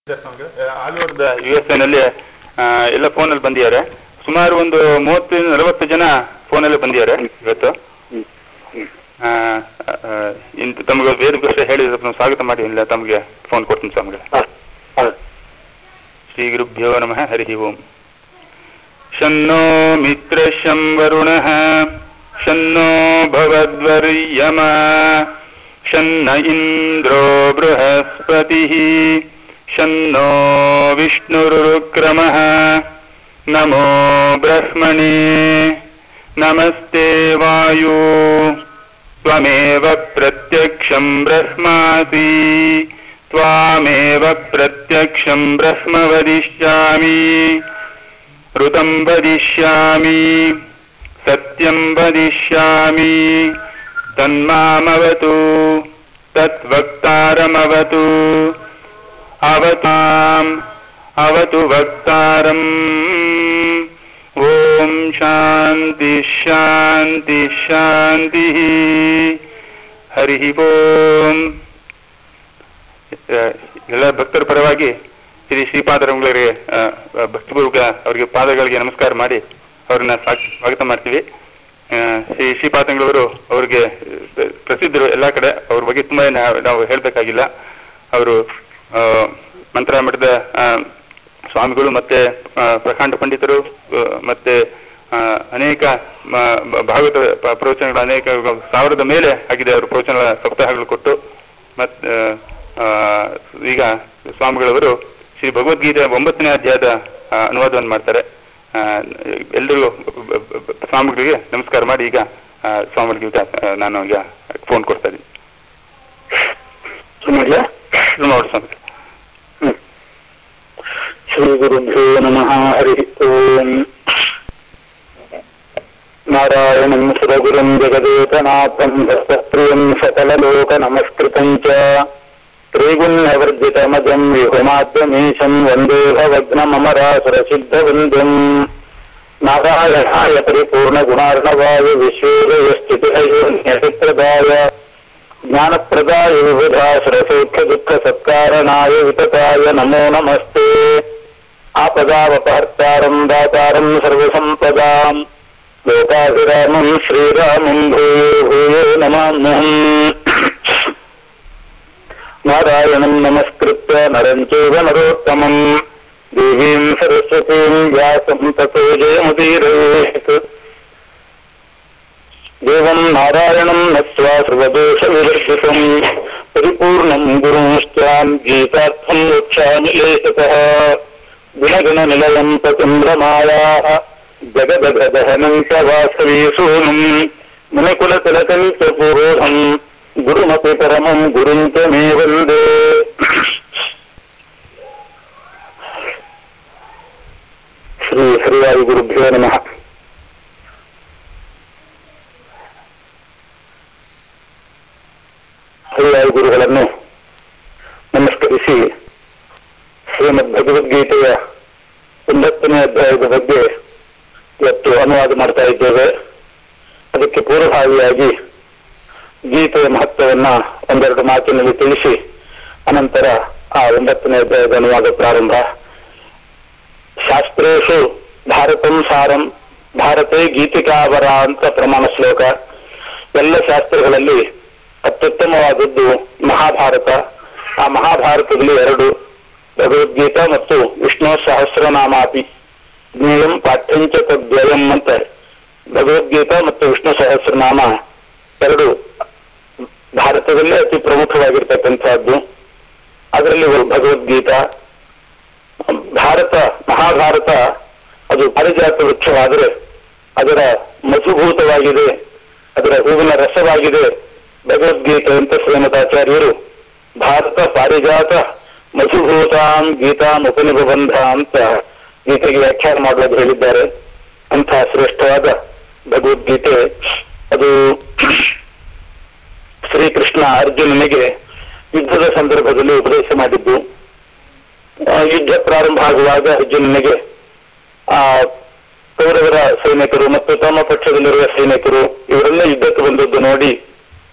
All over the U S ಎನಲ್ಲಿ ಎಲ್ಲ ಫೋನಲ್ಲಿ ಬಂದಿದ್ದಾರೆ ಸುಮಾರು ಒಂದು ಮೂವತ್ತರಿಂದ ನಲವತ್ತು ಜನ ಫೋನಲ್ಲಿ ಬಂದಿದ್ದಾರೆ ಇವತ್ತು ಆ, ಆ, ಇಂತ ತಮಗೆ ವೇದ ವಿಷಯ ಹೇಳಿ ಸ್ವಲ್ಪ ಸ್ವಾಗತ ಮಾಡಿ ಇಲ್ಲ ತಮಗೆ ಫೋನ್ ಕೊಡ್ತೀನಿ ಸ್ವಾಮಿಗೆ ಶ್ರೀ ಗುರುಭ್ಯೋ ನಮಃ ಹರಿ ಓಂ ಶನ್ನೋ ಮಿತ್ರ ಶಂ ವರುಣಃ ಶನ್ನೋ ಭವದ್ವರ್ಯಮ ಶನ್ನ ಇಂದ್ರೋ ಬೃಹಸ್ಪತಿಃ ಶನ್ನೋ ವಿಷ್ಣುರುಕ್ರಮಃ ನಮೋ ಬ್ರಹ್ಮಣೇ ನಮಸ್ತೆ ವಾಯು त्वमेव प्रत्यक्षं ब्रह्मासि त्वामेव प्रत्यक्षं ब्रह्म वदिष्यामि ऋतं वदिष्यामि सत्यं वदिष्यामि तन्मामवतु तद्वक्तारमवतु अवताम् अवतु वक्तारम् ॐ शान्ति शान्ति शान्तिः ಹರಿ ಓಂ ಎಲ್ಲ ಭಕ್ತರ ಪರವಾಗಿ ಶ್ರೀ ಶ್ರೀಪಾದರಂಗಳಿಗೆ ಭಕ್ತಿಪೂರ್ವಕ ಅವರಿಗೆ ಪಾದಗಳಿಗೆ ನಮಸ್ಕಾರ ಮಾಡಿ ಅವ್ರನ್ನ ಸ್ವಾ- ಸ್ವಾಗತ ಮಾಡ್ತೀವಿ ಆ, ಶ್ರೀ ಶ್ರೀಪಾದಂಗಳವರು ಅವ್ರಿಗೆ ಆ, ಪ್ರಸಿದ್ಧರು ಎಲ್ಲ ಕಡೆ ಅವ್ರ ಬಗ್ಗೆ ತುಂಬಾ ನಾ- ನಾವು ಹೇಳ್ಬೇಕಾಗಿಲ್ಲ ಅವರು ಆ, ಮಂತ್ರಾಲಯ ಮಠದ ಆ, ಸ್ವಾಮಿಗಳು ಮತ್ತೆ ಆ, ಪ್ರಕಾಂಡ ಪಂಡಿತರು ಆ, ಮತ್ತೆ ಆ, ಅನೇಕ ಮ- ಬ- ಭಾಗವತ ಪ- ಪ್ರವಚನಗಳು ಅನೇಕ ಸಾವಿರದ ಮೇಲೆ ಆಗಿದೆ ಅವರು ಪ್ರವಚನ ಸಪ್ತಾಹಗಳು ಕೊಟ್ಟು ಮತ್ ಆ, ಈಗ ಸ್ವಾಮಿಗಳವರು ಶ್ರೀ ಭಗವದ್ಗೀತೆ ಒಂಬತ್ತನೇ ಅಧ್ಯಾಯದ ಆ, ಅನುವಾದವನ್ನು ಮಾಡ್ತಾರೆ ಆ, ಎಲ್ರಿಗೂ ಬ- ಬ- ಬ- ಸ್ವಾಮಿಗಳಿಗೆ ನಮಸ್ಕಾರ ಮಾಡಿ ಈಗ ಆ, ಸ್ವಾಮಿಗಳಿಗೆ ಈಗ, ಆ, ನಾನು ಈಗ ಫೋನ್ ಕೊಡ್ತಾ ಇದ್ದೀನಿ ಸುಮಯ್ಯ ಶುರು ಮಾಡಿ ಸ್ವಾಮಿ ಶ್ರೀ ಗುರುಭ್ಯೋ ನಮಃ ಹರಿ ಓಂ ನಾರಾಯಣಂ ಸುರಗುರುಂ ಜಗದೇಕನಾಥಂ ದತ್ತಪ್ರಿಯಂ ಸಕಲಲೋಕ ನಮಸ್ಕೃತಂ ಚ ತ್ರಿಗುಣ್ಯವರ್ಜಿತಮಜಂ ವಿಹುಮಾದ್ಯಮೀಶಂ ವಂದೇ ಭವಗ್ನಮರಾಸುರಸಿದ್ಧವೃಂದಂ ನಾರಾಯಣಾಯ ಪರಿಪೂರ್ಣಗುಣಾರ್ಣವಾಯ ವಿಶ್ವೇಶಸ್ಥಿತಿಹಯೋನ್ಯತಿಪ್ರದಾಯ ಜ್ಞಾನಪ್ರದಾಯ ವಿಬುಧಾಸುರಸೌಖ್ಯ ದುಃಖ ಸತ್ಕಾರಣಾಯ ವಿತತಾಯ ನಮೋ ನಮಸ್ತೆ ಆಪದಾವಪಾರ್ತಾರಂ ದಾತಾರಂ ಸರ್ವಸಂಪದಾಂ ಲೋಕಾಭಿರಾಮಂ ಶ್ರೀರಾಮಂ ಭೂಯೋ ಭೂಯೋ ನಮಾಮ್ಯಹಂ ನಾರಾಯಣಂ ನಮಸ್ಕೃತ್ಯ ನರಂ ಚೈವ ನರೋತ್ತಮಂ ದೇವೀಂ ಸರಸ್ವತೀಂ ವ್ಯಾಸಂ ತಥೋ ಜಯಮುದೀರಯೇತ್ ದೇವಂ ನಾರಾಯಣಂ ನತ್ವಾ ಸರ್ವದೋಷವಿವರ್ಜಿತಂ ಪರಿಪೂರ್ಣಂ ಗುರುಂಶ್ಚಾನ್ ಗೀತಾರ್ಥಂ ವಕ್ಷ್ಯಾಮಿ ಲೇಖತಃ ಗುಣಗಣನಿಲಯಂ ಪತಿಂದ್ರಮಾಯಾः ಜಗದಗದಹನಂ ಚ ವಾಸವೀ ಸೂನುಂ ಮುನಿಕುಲತಿಲಕಂ ಚ ಪೂರೋಧಂ ಗುರುಮಪಿ ಪರಮಂ ಗುರುಂ ಚ ಮೇ ವಂದೇ ಶ್ರೀ ಹರಿವಾಯು ಗುರುಭ್ಯೋ ನಮಃ ಹರಿವಾಯು ಗುರುಗಳನ್ನು ನಮಸ್ಕರಿಸಿ ಶ್ರೀಮದ್ ಭಗವದ್ಗೀತೆಯ ಒಂಬತ್ತನೇ ಅಧ್ಯಾಯದ ಬಗ್ಗೆ ಇವತ್ತು ಅನುವಾದ ಮಾಡ್ತಾ ಇದ್ದೇವೆ ಅದಕ್ಕೆ ಪೂರ್ವಭಾವಿಯಾಗಿ ಗೀತೆಯ ಮಹತ್ವವನ್ನ ಒಂದೆರಡು ಮಾತಿನಲ್ಲಿ ತಿಳಿಸಿ ಅನಂತರ ಆ ಒಂಬತ್ತನೇ ಅಧ್ಯಾಯದ ಅನುವಾದ ಪ್ರಾರಂಭ ಶಾಸ್ತ್ರೇಶು ಭಾರತಂ ಸಾರಂ ಭಾರತೆ ಗೀತಿಕಾವರ ಅಂತ ಪ್ರಮಾಣ ಶ್ಲೋಕ ಎಲ್ಲ ಶಾಸ್ತ್ರಗಳಲ್ಲಿ ಅತ್ಯುತ್ತಮವಾದದ್ದು ಮಹಾಭಾರತ ಆ ಮಹಾಭಾರತದಲ್ಲಿ ಎರಡು ಭಗವದ್ಗೀತಾ ಮತ್ತು ವಿಷ್ಣು ಸಹಸ್ರನಾಮಾಪಿ ಜ್ಞೇಯಂ ಪಾಠ್ಯಂಚ ತದ್ವಯಂ ಅಂತ ಭಗವದ್ಗೀತಾ ಮತ್ತು ವಿಷ್ಣು ಸಹಸ್ರನಾಮ ಎರಡು ಭಾರತದಲ್ಲೇ ಅತಿ ಪ್ರಮುಖವಾಗಿರ್ತಕ್ಕಂಥದ್ದು ಅದರಲ್ಲಿ ಒಂದು ಭಗವದ್ಗೀತಾ ಭಾರತ ಮಹಾಭಾರತ ಅದು ಪಾರಿಜಾತ ವೃಕ್ಷವಾದರೆ ಅದರ ಮಧುಭೂತವಾಗಿದೆ ಅದರ ಹೂವಿನ ರಸವಾಗಿದೆ ಭಗವದ್ಗೀತೆ ಅಂತ ಶ್ರೀಮದಾಚಾರ್ಯರು ಭಾರತ ಪಾರಿಜಾತ ಮಧುಭೂತಾಂ ಗೀತಾಂ ಉಪನಿಬಂಧ ಅಂತ ಗೀತೆಗೆ ವ್ಯಾಖ್ಯಾನ ಮಾಡುವುದು ಹೇಳಿದ್ದಾರೆ ಅಂತಹ ಶ್ರೇಷ್ಠವಾದ ಭಗವದ್ಗೀತೆ ಅದು ಶ್ರೀಕೃಷ್ಣ ಅರ್ಜುನನಿಗೆ ಯುದ್ಧದ ಸಂದರ್ಭದಲ್ಲಿ ಉಪದೇಶ ಮಾಡಿದ್ದು ಆ, ಯುದ್ಧ ಪ್ರಾರಂಭ ಆಗುವಾಗ ಅರ್ಜುನನಿಗೆ ಆ ಕೌರವರ ಸೈನಿಕರು ಮತ್ತು ತಮ್ಮ ಪಕ್ಷದಲ್ಲಿರುವ ಸೈನಿಕರು ಇವರೆಲ್ಲ ಯುದ್ಧಕ್ಕೆ ಬಂದದ್ದು ನೋಡಿ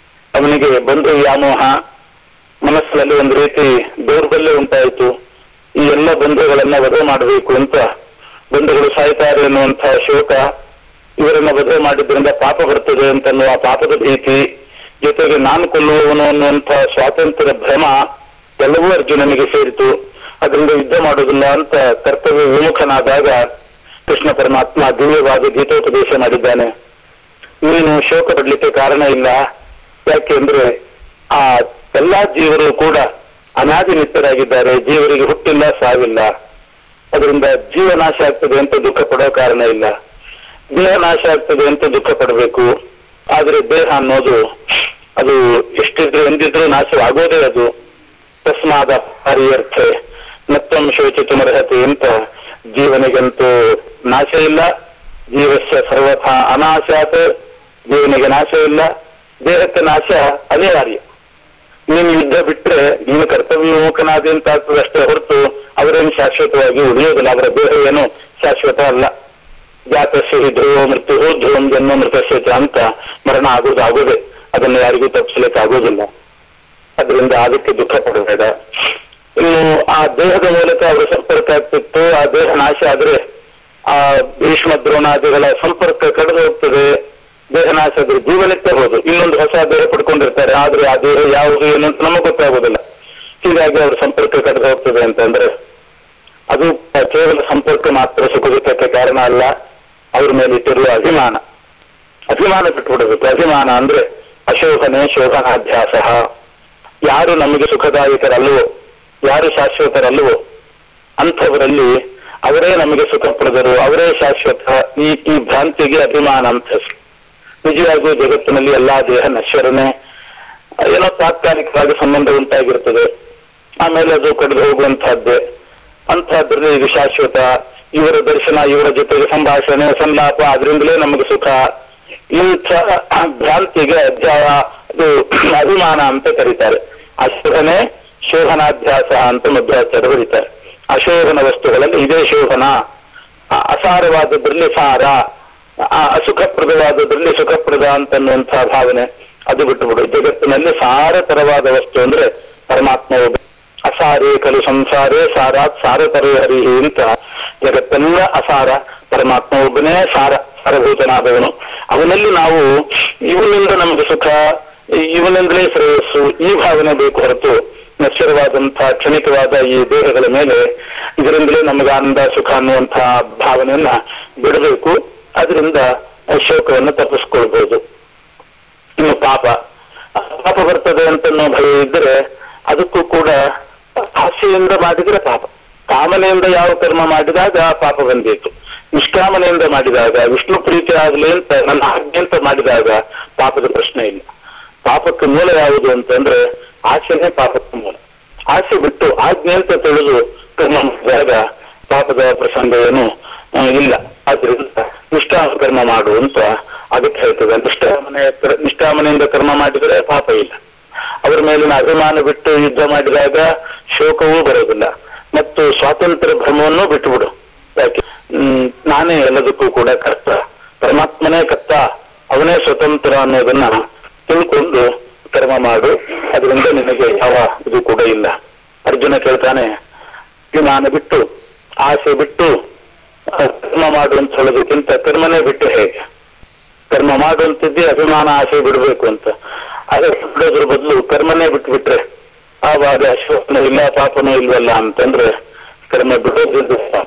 ಅವನಿಗೆ ಬಂಧು ವ್ಯಾಮೋಹ ಮನಸ್ಸಿನಲ್ಲಿ ಒಂದು ರೀತಿ ದೌರ್ಬಲ್ಯ ಉಂಟಾಯಿತು ಬಂಧುಗಳನ್ನ ವಧೆ ಮಾಡಬೇಕು ಅಂತ ಬಂಧುಗಳು ಸಾಯ್ತಾರೆ ಎನ್ನುವಂತಹ ಶೋಕ ಇವರನ್ನ ವಧೆ ಮಾಡಿದ್ರಿಂದ ಪಾಪ ಬರ್ತದೆ ಅಂತನ್ನುವ ಪಾಪದ ಭೀತಿ ಜೊತೆಗೆ ನಾನು ಕೊಲ್ಲುವವನು ಅನ್ನುವಂತಹ ಸ್ವಾತಂತ್ರ್ಯ ಭ್ರಮ ಎಲ್ಲವೂ ಅರ್ಜುನನಿಗೆ ಸೇರಿತು ಅದರಿಂದ ಯುದ್ಧ ಮಾಡುವುದಿಲ್ಲ ಅಂತ ಕರ್ತವ್ಯ ವಿಮುಖನಾದಾಗ ಕೃಷ್ಣ ಪರಮಾತ್ಮ ದಿವ್ಯವಾದ ಗೀತೋಪದೇಶ ಮಾಡಿದ್ದಾನೆ ನೀನು ಶೋಕ ಪಡ್ಲಿಕ್ಕೆ ಕಾರಣ ಇಲ್ಲ ಯಾಕೆ ಅಂದ್ರೆ ಆ ಎಲ್ಲಾ ಜೀವರು ಕೂಡ ಅನಾದಿ ನಿತ್ಯರಾಗಿದ್ದಾರೆ ಜೀವರಿಗೆ ಹುಟ್ಟಿಲ್ಲ ಸಾವಿಲ್ಲ ಅದರಿಂದ ಜೀವ ನಾಶ ಆಗ್ತದೆ ಅಂತ ದುಃಖ ಪಡೋ ಕಾರಣ ಇಲ್ಲ ದೇಹ ನಾಶ ಆಗ್ತದೆ ಅಂತ ದುಃಖ ಪಡಬೇಕು ಆದ್ರೆ ದೇಹ ಅನ್ನೋದು ಅದು ಎಷ್ಟಿದ್ರು ಎಂದಿದ್ರು ನಾಶವಾಗೋದೇ ಅದು ತಸ್ಮಾದ ಹರಿಯರ್ಥೆ ಮತ್ತೊಮ್ಮೆ ಶೋಚಿತುಮರ್ಹತೆ ಅಂತ ಜೀವನಿಗಂತೂ ನಾಶ ಇಲ್ಲ ಜೀವಸ್ಯ ಸರ್ವಥ ಅನಾಶಾತ್ ಜೀವನಿಗೆ ನಾಶ ಇಲ್ಲ ದೇಹಕ್ಕೆ ನಾಶ ಅನಿವಾರ್ಯ ನೀನು ಯುದ್ಧ ಬಿಟ್ರೆ ನೀನು ಕರ್ತವ್ಯ ವಿಮುಖನಾದಿ ಅಂತ ಆಗ್ತದೆ ಅಷ್ಟೇ ಹೊರತು ಅವರೇನು ಶಾಶ್ವತವಾಗಿ ಉಳಿಯೋದಿಲ್ಲ ಅವರ ದೇಹ ಏನು ಶಾಶ್ವತ ಅಲ್ಲ ಜಾತಸ್ಯ ಹಿ ಧ್ರುವ ಮೃತ್ಯು ಧ್ರುವಂ ಜನ್ಮ ಮೃತಸ್ಯ ಚ ಅಂತ ಮರಣ ಆಗೋದು ಆಗೋದೆ ಅದನ್ನು ಯಾರಿಗೂ ತಪ್ಪಿಸ್ಲಿಕ್ಕೆ ಆಗೋದಿಲ್ಲ ಅದರಿಂದ ಅದಕ್ಕೆ ದುಃಖ ಪಡಬೇಡ ಇನ್ನು ಆ ದೇಹದ ಮೂಲಕ ಅವರ ಸಂಪರ್ಕ ಆಗ್ತಿತ್ತು ಆ ದೇಹ ನಾಶ ಆದ್ರೆ ಆ ಭೀಷ್ಮ ದ್ರೋಣಾದಿಗಳ ಸಂಪರ್ಕ ಕಡಿದು ಹೋಗ್ತದೆ ದೇಹ ನಾಶ ಆದ್ರೆ ಜೀವನಕ್ಕೆ ಹೋದು ಇನ್ನೊಂದು ಹೊಸ ದೇಹ ಪಡ್ಕೊಂಡಿರ್ತಾರೆ ಆದ್ರೆ ಆ ದೇಹ ಯಾವುದು ಏನು ಅಂತ ನಮಗೆ ಗೊತ್ತಾಗೋದಿಲ್ಲ ಹೀಗಾಗಿ ಅವ್ರ ಸಂಪರ್ಕ ಕಡಿದು ಹೋಗ್ತದೆ ಅಂತಂದ್ರೆ ಅದು ಕೇವಲ ಸಂಪರ್ಕ ಮಾತ್ರ ಸುಖ ದುಃಖಕ್ಕೆ ಕಾರಣ ಅಲ್ಲ ಅವ್ರ ಮೇಲೆ ಇಟ್ಟಿರುವ ಅಭಿಮಾನ ಅಭಿಮಾನ ಬಿಟ್ಬಿಡಬೇಕು ಅಭಿಮಾನ ಅಂದ್ರೆ ಅಶೋಭನೆ ಶೋಭನಾಧ್ಯಾಸ ಯಾರು ನಮಗೆ ಸುಖದಾಯಕರಲ್ಲವೋ ಯಾರು ಶಾಶ್ವತರಲ್ಲವೋ ಅಂಥವರಲ್ಲಿ ಅವರೇ ನಮಗೆ ಸುಖ ಪಡೆದರು ಅವರೇ ಶಾಶ್ವತ ಈ ಈ ಭ್ರಾಂತಿಗೆ ಅಭಿಮಾನ ಅಂತ ಹೆಸರು ನಿಜವಾಗಿಯೂ ಜಗತ್ತಿನಲ್ಲಿ ಎಲ್ಲಾ ದೇಹ ನಶ್ವರನೇ ಏನೋ ತಾತ್ಕಾಲಿಕವಾಗಿ ಸಂಬಂಧ ಉಂಟಾಗಿರ್ತದೆ ಆಮೇಲೆ ಅದು ಕಡಿದು ಹೋಗುವಂತಹದ್ದೇ ಅಂತಹದ್ರಲ್ಲಿ ಇದು ಶಾಶ್ವತ ಇವರ ದರ್ಶನ ಇವರ ಜೊತೆಗೆ ಸಂಭಾಷಣೆ ಸಂಲಾಪ ಅದರಿಂದಲೇ ನಮಗೆ ಸುಖ ಇಂಥ ಭ್ರಾಂತಿಗೆ ಅಧ್ಯಾಯ ಅದು ಅಭಿಮಾನ ಅಂತ ಕರೀತಾರೆ ಅಶೋಭನೆ ಶೋಭನಾಧ್ಯಾಸ ಅಂತ ಮಧ್ವಾಚಾರ್ಯ ಬರೀತಾರೆ ಅಶೋಭನ ವಸ್ತುಗಳಲ್ಲಿ ಇದೇ ಶೋಭನ ಅ- ಅಸಾರವಾದದ್ರಲ್ಲಿ ಸಾರ ಆ ಅಸುಖಪ್ರದವಾದದ್ರಲ್ಲಿ ಸುಖಪ್ರದ ಅಂತನ್ನುವಂತಹ ಭಾವನೆ ಅದು ಬಿಟ್ಟುಬಿಡು ಜಗತ್ತಿನಲ್ಲಿ ಸಾರತರವಾದ ವಸ್ತು ಅಂದ್ರೆ ಪರಮಾತ್ಮ ಒಬ್ಬ ಅಸಾರೇ ಕಲು ಸಂಸಾರೇ ಸಾರಾತ್ ಸಾರತರೇ ಹರಿಹಿ ಅಂತ ಜಗತ್ತೆಲ್ಲ ಅಸಾರ ಪರಮಾತ್ಮ ಒಬ್ಬನೇ ಸಾರ ಸಾರಭೂತನಾದವನು ಅವನಲ್ಲಿ ನಾವು ಇವನಿಂದ ನಮಗೆ ಸುಖ ಇವನಿಂದಲೇ ಶ್ರೇಯಸ್ಸು ಈ ಭಾವನೆ ಬೇಕು ಹೊರತು ನಶ್ವರವಾದಂತಹ ಕ್ಷಣಿಕವಾದ ಈ ದೇಹಗಳ ಮೇಲೆ ಇದರಿಂದಲೇ ನಮಗೆ ಆನಂದ ಸುಖ ಅನ್ನುವಂತಹ ಭಾವನೆಯನ್ನ ಬಿಡಬೇಕು ಅದರಿಂದ ಶೋಕವನ್ನು ತಪ್ಪಿಸ್ಕೊಳ್ಬಹುದು ಇನ್ನು ಪಾಪ ಪಾಪ ಬರ್ತದೆ ಅಂತ ಭಯ ಇದ್ರೆ ಅದಕ್ಕೂ ಕೂಡ ಆಸೆಯಿಂದ ಮಾಡಿದ್ರೆ ಪಾಪ ಕಾಮನೆಯಿಂದ ಯಾವ ಕರ್ಮ ಮಾಡಿದಾಗ ಪಾಪ ಬಂದಿತ್ತು ನಿಷ್ಕಾಮನೆಯಿಂದ ಮಾಡಿದಾಗ ವಿಷ್ಣು ಪ್ರೀತಿ ಆಗಲಿ ಅಂತ ನನ್ನ ಆಜ್ಞೆ ಅಂತ ಮಾಡಿದಾಗ ಪಾಪದ ಪ್ರಶ್ನೆ ಇಲ್ಲ ಪಾಪಕ್ಕೆ ಮೂಲ ಯಾವುದು ಅಂತಂದ್ರೆ ಆಸೆನೇ ಪಾಪಕ್ಕೆ ಮೂಲ ಆಸೆ ಬಿಟ್ಟು ಆಜ್ಞೆ ಅಂತ ತಿಳಿದು ಕರ್ಮ ಮಾಡಿದಾಗ ಪಾಪದ ಪ್ರಸಂಗ ಏನು ಆ, ಇಲ್ಲ ಆದ್ರಿಂದ ನಿಷ್ಠಾಮ ಕರ್ಮ ಮಾಡು ಅಂತ ಅದಕ್ಕೆ ಹೇಳ್ತದೆ ನಿಷ್ಠಾಮನೆ ನಿಷ್ಠಾಮನೆಯಿಂದ ಕರ್ಮ ಮಾಡಿದರೆ ಪಾಪ ಇಲ್ಲ ಅವರ ಮೇಲಿನ ಅಭಿಮಾನ ಬಿಟ್ಟು ಯುದ್ಧ ಮಾಡಿದಾಗ ಶೋಕವೂ ಬರೋದಿಲ್ಲ ಮತ್ತು ಸ್ವಾತಂತ್ರ್ಯ ಭ್ರಮವನ್ನು ಬಿಟ್ಟುಬಿಡು ಯಾಕೆ ಹ್ಮ್, ನಾನೇ ಎಲ್ಲದಕ್ಕೂ ಕೂಡ ಕರ್ತ ಪರಮಾತ್ಮನೇ ಕರ್ತ ಅವನೇ ಸ್ವತಂತ್ರ ಅನ್ನೋದನ್ನ ತಿಳ್ಕೊಂಡು ಕರ್ಮ ಮಾಡು ಅದರಿಂದ ನಿನಗೆ ಯಾವ ಇದು ಕೂಡ ಇಲ್ಲ ಅರ್ಜುನ ಕೇಳ್ತಾನೆ ಅಭಿಮಾನ ಬಿಟ್ಟು ಆಸೆ ಬಿಟ್ಟು ಆ, ಕರ್ಮ ಮಾಡು ಅಂತ ಹೇಳೋದಕ್ಕಿಂತ ಕರ್ಮನೇ ಬಿಟ್ಟು ಹೇಗೆ ಕರ್ಮ ಮಾಡುವಂತಿದ್ದೆ ಅಭಿಮಾನ ಆಸೆ ಬಿಡಬೇಕು ಅಂತ ಅದೇ ಬಿಡೋದ್ರ ಬದಲು ಕರ್ಮನೇ ಬಿಟ್ಬಿಟ್ರೆ ಆವಾಗ ಶೋಕನೂ ಇಲ್ಲ ಪಾಪನೂ ಇಲ್ವಲ್ಲ ಅಂತಂದ್ರೆ ಕರ್ಮ ಬಿಡೋದ್ರಿಂದ ಪಾಪ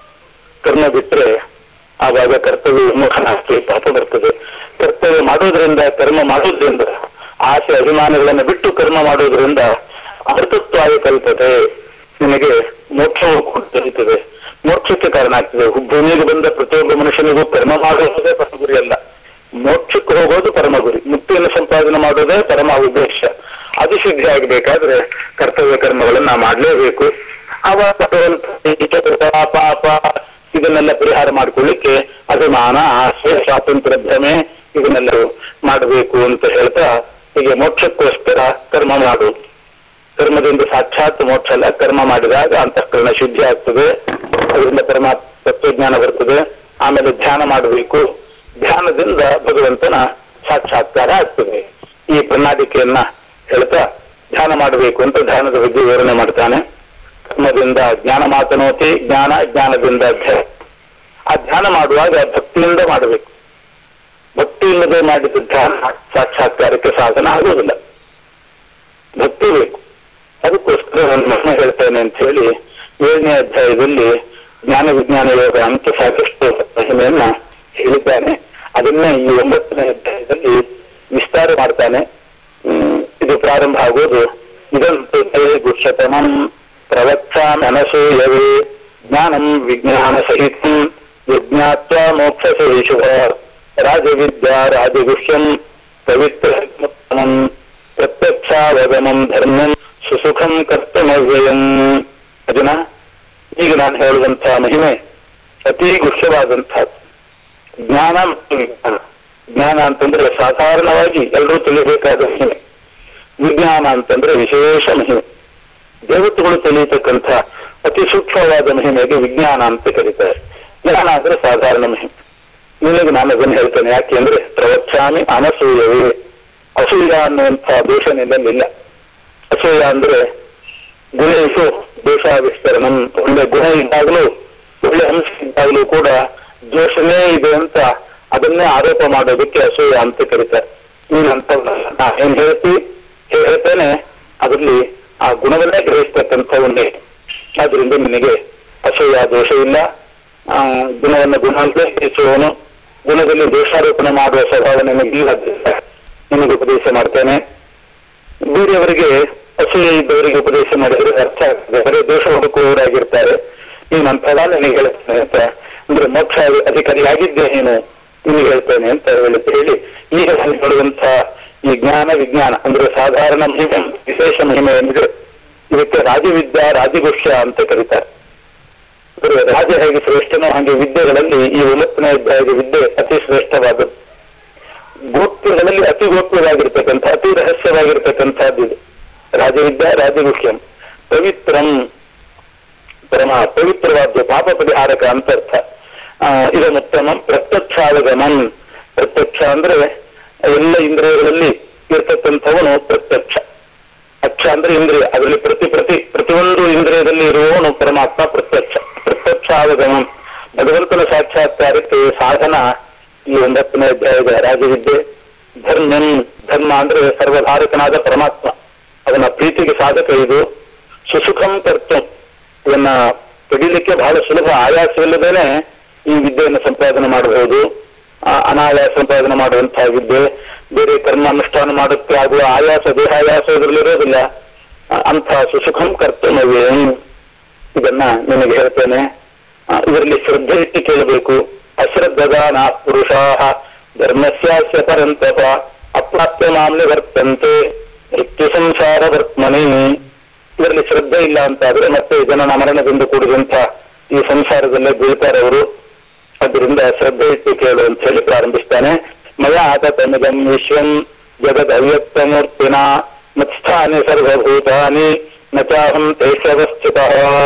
ಕರ್ಮ ಬಿಟ್ರೆ ಆವಾಗ ಕರ್ತವ್ಯ ವಿಮುಖನಾಗ್ತದೆ ಪಾಪ ಬರ್ತದೆ ಕರ್ತವ್ಯ ಮಾಡೋದ್ರಿಂದ ಕರ್ಮ ಮಾಡೋದ್ರಿಂದ ಆಸೆ ಅಭಿಮಾನಗಳನ್ನು ಬಿಟ್ಟು ಕರ್ಮ ಮಾಡೋದ್ರಿಂದ ಅಮೃತತ್ವಾಯ ಕಲ್ಪತೆ ನಿನಗೆ ಮೋಕ್ಷವು ಕೂಡ ದೊರೀತದೆ ಮೋಕ್ಷಕ್ಕೆ ಕಾರಣ ಆಗ್ತದೆ ಭೂಮಿಗೆ ಬಂದ ಪ್ರತಿಯೊಬ್ಬ ಮನುಷ್ಯನಿಗೂ ಕರ್ಮ ಮಾಡುವುದೇ ಪರಮ ಗುರಿ ಅಲ್ಲ ಮೋಕ್ಷಕ್ಕೆ ಹೋಗೋದು ಪರಮ ಗುರಿ ಮುಕ್ತಿಯನ್ನು ಸಂಪಾದನೆ ಮಾಡೋದೇ ಪರಮ ಉದ್ದೇಶ ಅದು ಸಿದ್ಧಿ ಆಗಬೇಕಾದ್ರೆ ಕರ್ತವ್ಯ ಕರ್ಮಗಳನ್ನ ಮಾಡಲೇಬೇಕು ಆವಾಗ ಬರುವಂತಹ ಪಾಪ ಇದನ್ನೆಲ್ಲ ಪರಿಹಾರ ಮಾಡ್ಕೊಳ್ಳಿಕ್ಕೆ ಅಭಿಮಾನ ಆಸೆ ಸ್ವಾತಂತ್ರ್ಯ ಭ್ರಮೆ ಇದನ್ನೆಲ್ಲ ಮಾಡಬೇಕು ಅಂತ ಹೇಳ್ತಾ ಹೀಗೆ ಮೋಕ್ಷಕ್ಕೋಸ್ಕರ ಕರ್ಮ ಮಾಡು ಕರ್ಮದಿಂದ ಸಾಕ್ಷಾತ್ ಮೋಕ್ಷ ಅಲ್ಲ ಕರ್ಮ ಮಾಡಿದಾಗ ಅಂತಃಕರಣ ಶುದ್ಧಿ ಆಗ್ತದೆ ಅದರಿಂದ ಪರಮಾತ್ಮ ತತ್ವಜ್ಞಾನ ಬರ್ತದೆ ಆಮೇಲೆ ಧ್ಯಾನ ಮಾಡಬೇಕು ಧ್ಯಾನದಿಂದ ಭಗವಂತನ ಸಾಕ್ಷಾತ್ಕಾರ ಆಗ್ತದೆ ಈ ಪ್ರಣಾಳಿಕೆಯನ್ನ ಹೇಳ್ತಾ ಧ್ಯಾನ ಮಾಡಬೇಕು ಅಂತ ಧ್ಯಾನದ ಬಗ್ಗೆ ವಿವರಣೆ ಮಾಡ್ತಾನೆ ಅಧ್ಯಾತ್ಮದಿಂದ ಜ್ಞಾನ ಮಾತನೋತಿ ಜ್ಞಾನ ಜ್ಞಾನದಿಂದ ಅಧ್ಯಾತ್ಮ ಆ ಧ್ಯಾನ ಮಾಡುವಾಗ ಭಕ್ತಿಯಿಂದ ಮಾಡಬೇಕು ಭಕ್ತಿ ಇಲ್ಲದೆ ಮಾಡಿದ ಧ್ಯಾನ ಸಾಕ್ಷಾತ್ಕಾರಕ್ಕೆ ಸಾಧನ ಆಗುವುದಿಲ್ಲ ಭಕ್ತಿ ಬೇಕು ಅದಕ್ಕೋಸ್ಕರ ನಾನು ಮಹಿಮೆ ಹೇಳ್ತೇನೆ ಅಂತ ಹೇಳಿ ಏಳನೇ ಅಧ್ಯಾಯದಲ್ಲಿ ಜ್ಞಾನ ವಿಜ್ಞಾನ ಯೋಗ ಅಂತ ಸಾಕಷ್ಟು ಮಹಿಮೆಯನ್ನ ಹೇಳಿದ್ದಾನೆ ಅದನ್ನ ಈ ಒಂಬತ್ತನೇ ಅಧ್ಯಾಯದಲ್ಲಿ ವಿಸ್ತಾರ ಮಾಡ್ತಾನೆ ಹ್ಮ್, ಇದು ಪ್ರಾರಂಭ ಆಗೋದು ಇದಂತೂ ಗುಷತಮಂ ಪ್ರವಕ್ಷ ಮನಸೂಯವೇ ಜ್ಞಾನಂ ವಿಜ್ಞಾನ ಸಹಿತಂ ವಿಜ್ಞಾತ್ವ ಮೋಕ್ಷ ಶುಭ ರಾಜವಿದ್ಯಾ ರಾಜಗುಹ್ಯಂ ಪವಿತ್ರಮುತ್ತಮಂ ಪ್ರತ್ಯಕ್ಷಾವಗಮಂ ಧರ್ಮಂ ಸುಸುಖಂ ಕರ್ತವ್ಯಂ ಅರ್ಜುನ ಈಗ ನಾನು ಹೇಳುವಂತಹ ಮಹಿಮೆ ಅತಿ ಗುಹ್ಯವಾದಂತಹದ್ದು ಜ್ಞಾನ ಮತ್ತು ವಿಜ್ಞಾನ ಜ್ಞಾನ ಅಂತಂದ್ರೆ ಸಾಧಾರಣವಾಗಿ ಎಲ್ಲರೂ ತಿಳಿಬೇಕಾದ ಮಹಿಮೆ ವಿಜ್ಞಾನ ಅಂತಂದ್ರೆ ವಿಶೇಷ ಮಹಿಮೆ ದೇವತೆಗಳು ತಿಳಿಯತಕ್ಕಂಥ ಅತಿ ಸೂಕ್ಷ್ಮವಾದ ಮಹಿಮೆಗೆ ವಿಜ್ಞಾನ ಅಂತ ಕರೀತಾರೆ ಜ್ಞಾನ ಅಂದ್ರೆ ಸಾಧಾರಣ ಮಹಿಮೆ ನಿನಗೆ ನಾನು ಅದನ್ನು ಹೇಳ್ತೇನೆ ಯಾಕೆಂದ್ರೆ ಪ್ರವಕ್ಷಾಮಿ ಅನಸೂಯವೇ ಅಸೂಯ ಅನ್ನುವಂಥ ದೋಷ ನಿನ್ನಲ್ಲಿಲ್ಲ ಅಸೂಯ ಅಂದ್ರೆ ಗುಣೇಶು ದೋಷಾವಿಸ್ತರಣಂ ಒಳ್ಳೆ ಗುಣ ಇದ್ದಾಗಲೂ ಒಳ್ಳೆ ಅಂಶ ಇದ್ದಾಗಲೂ ಕೂಡ ದೋಷನೇ ಇದೆ ಅಂತ ಅದನ್ನೇ ಆರೋಪ ಮಾಡೋದಕ್ಕೆ ಅಸೂಯ ಅಂತ ಕರೀತಾರೆ ನೀನು ಅಂತವನಲ್ಲ ನಾ ಏನ್ ಹೇಳ್ತಿ ಹೇಳ್ತೇನೆ ಅದರಲ್ಲಿ ಆ ಗುಣವನ್ನೇ ಗ್ರಹಿಸ್ತಕ್ಕಂಥವನ್ನೇ ಆದ್ರಿಂದ ನಿನಗೆ ಅಸೂಯ ದೋಷ ಇಲ್ಲ ಆ ಗುಣವನ್ನು ಗುಣ ಅಂತ ಹೆಚ್ಚುವವನು ಗುಣದಲ್ಲಿ ದೋಷಾರೋಪಣೆ ಮಾಡುವ ಸ್ವಭಾವ ನಿನಗಿಲ್ಲ ನಿನಗೆ ಉಪದೇಶ ಮಾಡ್ತೇನೆ ಬೇರೆಯವರಿಗೆ ಅಸೂಯೆ ಇದ್ದವರಿಗೆ ಉಪದೇಶ ಮಾಡಿದ್ರೆ ಅರ್ಥ ಆಗ್ತದೆ ಬರೀ ದೋಷ ಹುಡುಕುವವರಾಗಿರ್ತಾರೆ ನೀನು ಅಂಥಲ್ಲ ನಿನಗೆ ಹೇಳ್ತೇನೆ ಅಂತ ಅಂದ್ರೆ ಮೋಕ್ಷ ಅಧಿಕಾರಿಯಾಗಿದ್ದೆ ನೀನು ನಿನಗೆ ಹೇಳ್ತೇನೆ ಅಂತ ಹೇಳಿ ಹೇಳಿ ಈಗ ನಾನು ಹೇಳುವಂತ ಈ ಜ್ಞಾನ ವಿಜ್ಞಾನ ಅಂದ್ರೆ ಸಾಧಾರಣ ಮಹಿಮೆ ವಿಶೇಷ ಮಹಿಮೆ ಅಂದ್ರೆ ಇದಕ್ಕೆ ರಾಜವಿದ್ಯಾ ರಾಜಗುಷ್ಯ ಅಂತ ಕರೀತಾರೆ ಅಂದ್ರೆ ರಾಜ ಹೇಗೆ ಶ್ರೇಷ್ಠನೋ ಹಾಗೆ ವಿದ್ಯೆಗಳಲ್ಲಿ ಈ ಒಂಬತ್ತನೇ ಅಧ್ಯಾಯದ ವಿದ್ಯೆ ಅತಿ ಶ್ರೇಷ್ಠವಾದದ್ದು ಗೋಪ್ಯಗಳಲ್ಲಿ ಅತಿ ಗೋಪ್ಯವಾಗಿರ್ತಕ್ಕಂಥ ಅತಿ ರಹಸ್ಯವಾಗಿರ್ತಕ್ಕಂಥದ್ದು ಇದು ರಾಜವಿದ್ಯಾ ರಾಜಗುಹ್ಯಂ ಪವಿತ್ರಂ ಪರಮ ಪವಿತ್ರವಾದ ಪಾಪ ಪರಿಹಾರಕ ಅಂತ ಅರ್ಥ ಆ, ಇದನ್ನುತ್ತಮಂ ಪ್ರತ್ಯಕ್ಷಾವಗಮಂ ಪ್ರತ್ಯಕ್ಷ ಅಂದ್ರೆ ಎಲ್ಲ ಇಂದ್ರಿಯಗಳಲ್ಲಿ ಇರ್ತಕ್ಕಂಥವನು ಪ್ರತ್ಯಕ್ಷ ಅಕ್ಷ ಅಂದ್ರೆ ಇಂದ್ರಿಯ ಅದರಲ್ಲಿ ಪ್ರತಿ ಪ್ರತಿ ಪ್ರತಿಯೊಂದು ಇಂದ್ರಿಯದಲ್ಲಿ ಇರುವವನು ಪರಮಾತ್ಮ ಪ್ರತ್ಯಕ್ಷ ಪ್ರತ್ಯಕ್ಷಾವಗಮಂ ಭಗವಂತನ ಸಾಕ್ಷಾತ್ಕಾರಕ್ಕೆ ಸಾಧನ ಈ ಒಂಬತ್ತನೇ ಅಧ್ಯಾಯದ ರಾಜವಿದ್ಯೆ ಧರ್ಮಂ ಧರ್ಮ ಅಂದ್ರೆ ಸರ್ವಧಾರಕನಾದ ಪರಮಾತ್ಮ ಅವನ ಪ್ರೀತಿಗೆ ಸಾಧಕ ಇದು ಸುಸುಖಂ ಕರ್ತು ಇವನ್ನ ಪಡಿಲಿಕ್ಕೆ ಬಹಳ ಸುಲಭ ಆಯಾಸವಿಲ್ಲದೇನೆ ಈ ವಿದ್ಯೆಯನ್ನು ಸಂಪಾದನೆ ಮಾಡಬಹುದು ಆ, ಅನಾಯಾಸ ಸಂಪಾದನೆ ಮಾಡುವಂತಹ ವಿದ್ಯೆ ಬೇರೆ ಕರ್ಮ ಅನುಷ್ಠಾನ ಮಾಡುತ್ತೆ ಆಗುವ ಆಯಾಸ ದೇಹಾಯಾಸ ಇದರಲ್ಲಿರೋದಿಲ್ಲ ಆ, ಅಂಥ ಸುಸುಖಂ ಕರ್ತವ್ಯವೇ ಇದನ್ನ ನಿನಗೆ ಹೇಳ್ತೇನೆ ಆ, ಇದರಲ್ಲಿ ಶ್ರದ್ಧೆ ಇಟ್ಟು ಕೇಳಬೇಕು ಅಶ್ರದ್ಧದಾನ ಪುರುಷಾ ಧರ್ಮಸ್ಯಾಸ್ಯ ಪರಂತಪ ಅಪ್ರಾಪ್ಯ ಮಾಮ್ಯ ವರ್ತಂತೆ ಮೃತ್ಯು ಸಂಸಾರ ವರ್ತ್ಮನಿ ಇದರಲ್ಲಿ ಶ್ರದ್ಧೆ ಇಲ್ಲ ಅಂತಾದ್ರೆ ಮತ್ತೆ ಜನನ ಮರಣದಿಂದ ಕೂಡಿದಂತ ಈ ಸಂಸಾರದಲ್ಲೇ ಬೀಳ್ತಾರೆ ಅವರು ಅದರಿಂದ ಶ್ರದ್ಧೆ ಇಟ್ಟು ಕೇಳು ಅಂತ ಹೇಳಿ ಪ್ರಾರಂಭಿಸ್ತಾನೆ ಮಯ ಆತಮಿದಂ ವಿಶ್ವಂ ಜಗದ್ ಅವ್ಯಕ್ತ ಮೂರ್ತಿನ ಮತ್ಸ್ಥಾನಿ ಸರ್ವಭೂತಾನಿ ನಚಾಹಂ ತೇಷವಸ್ಥಿತ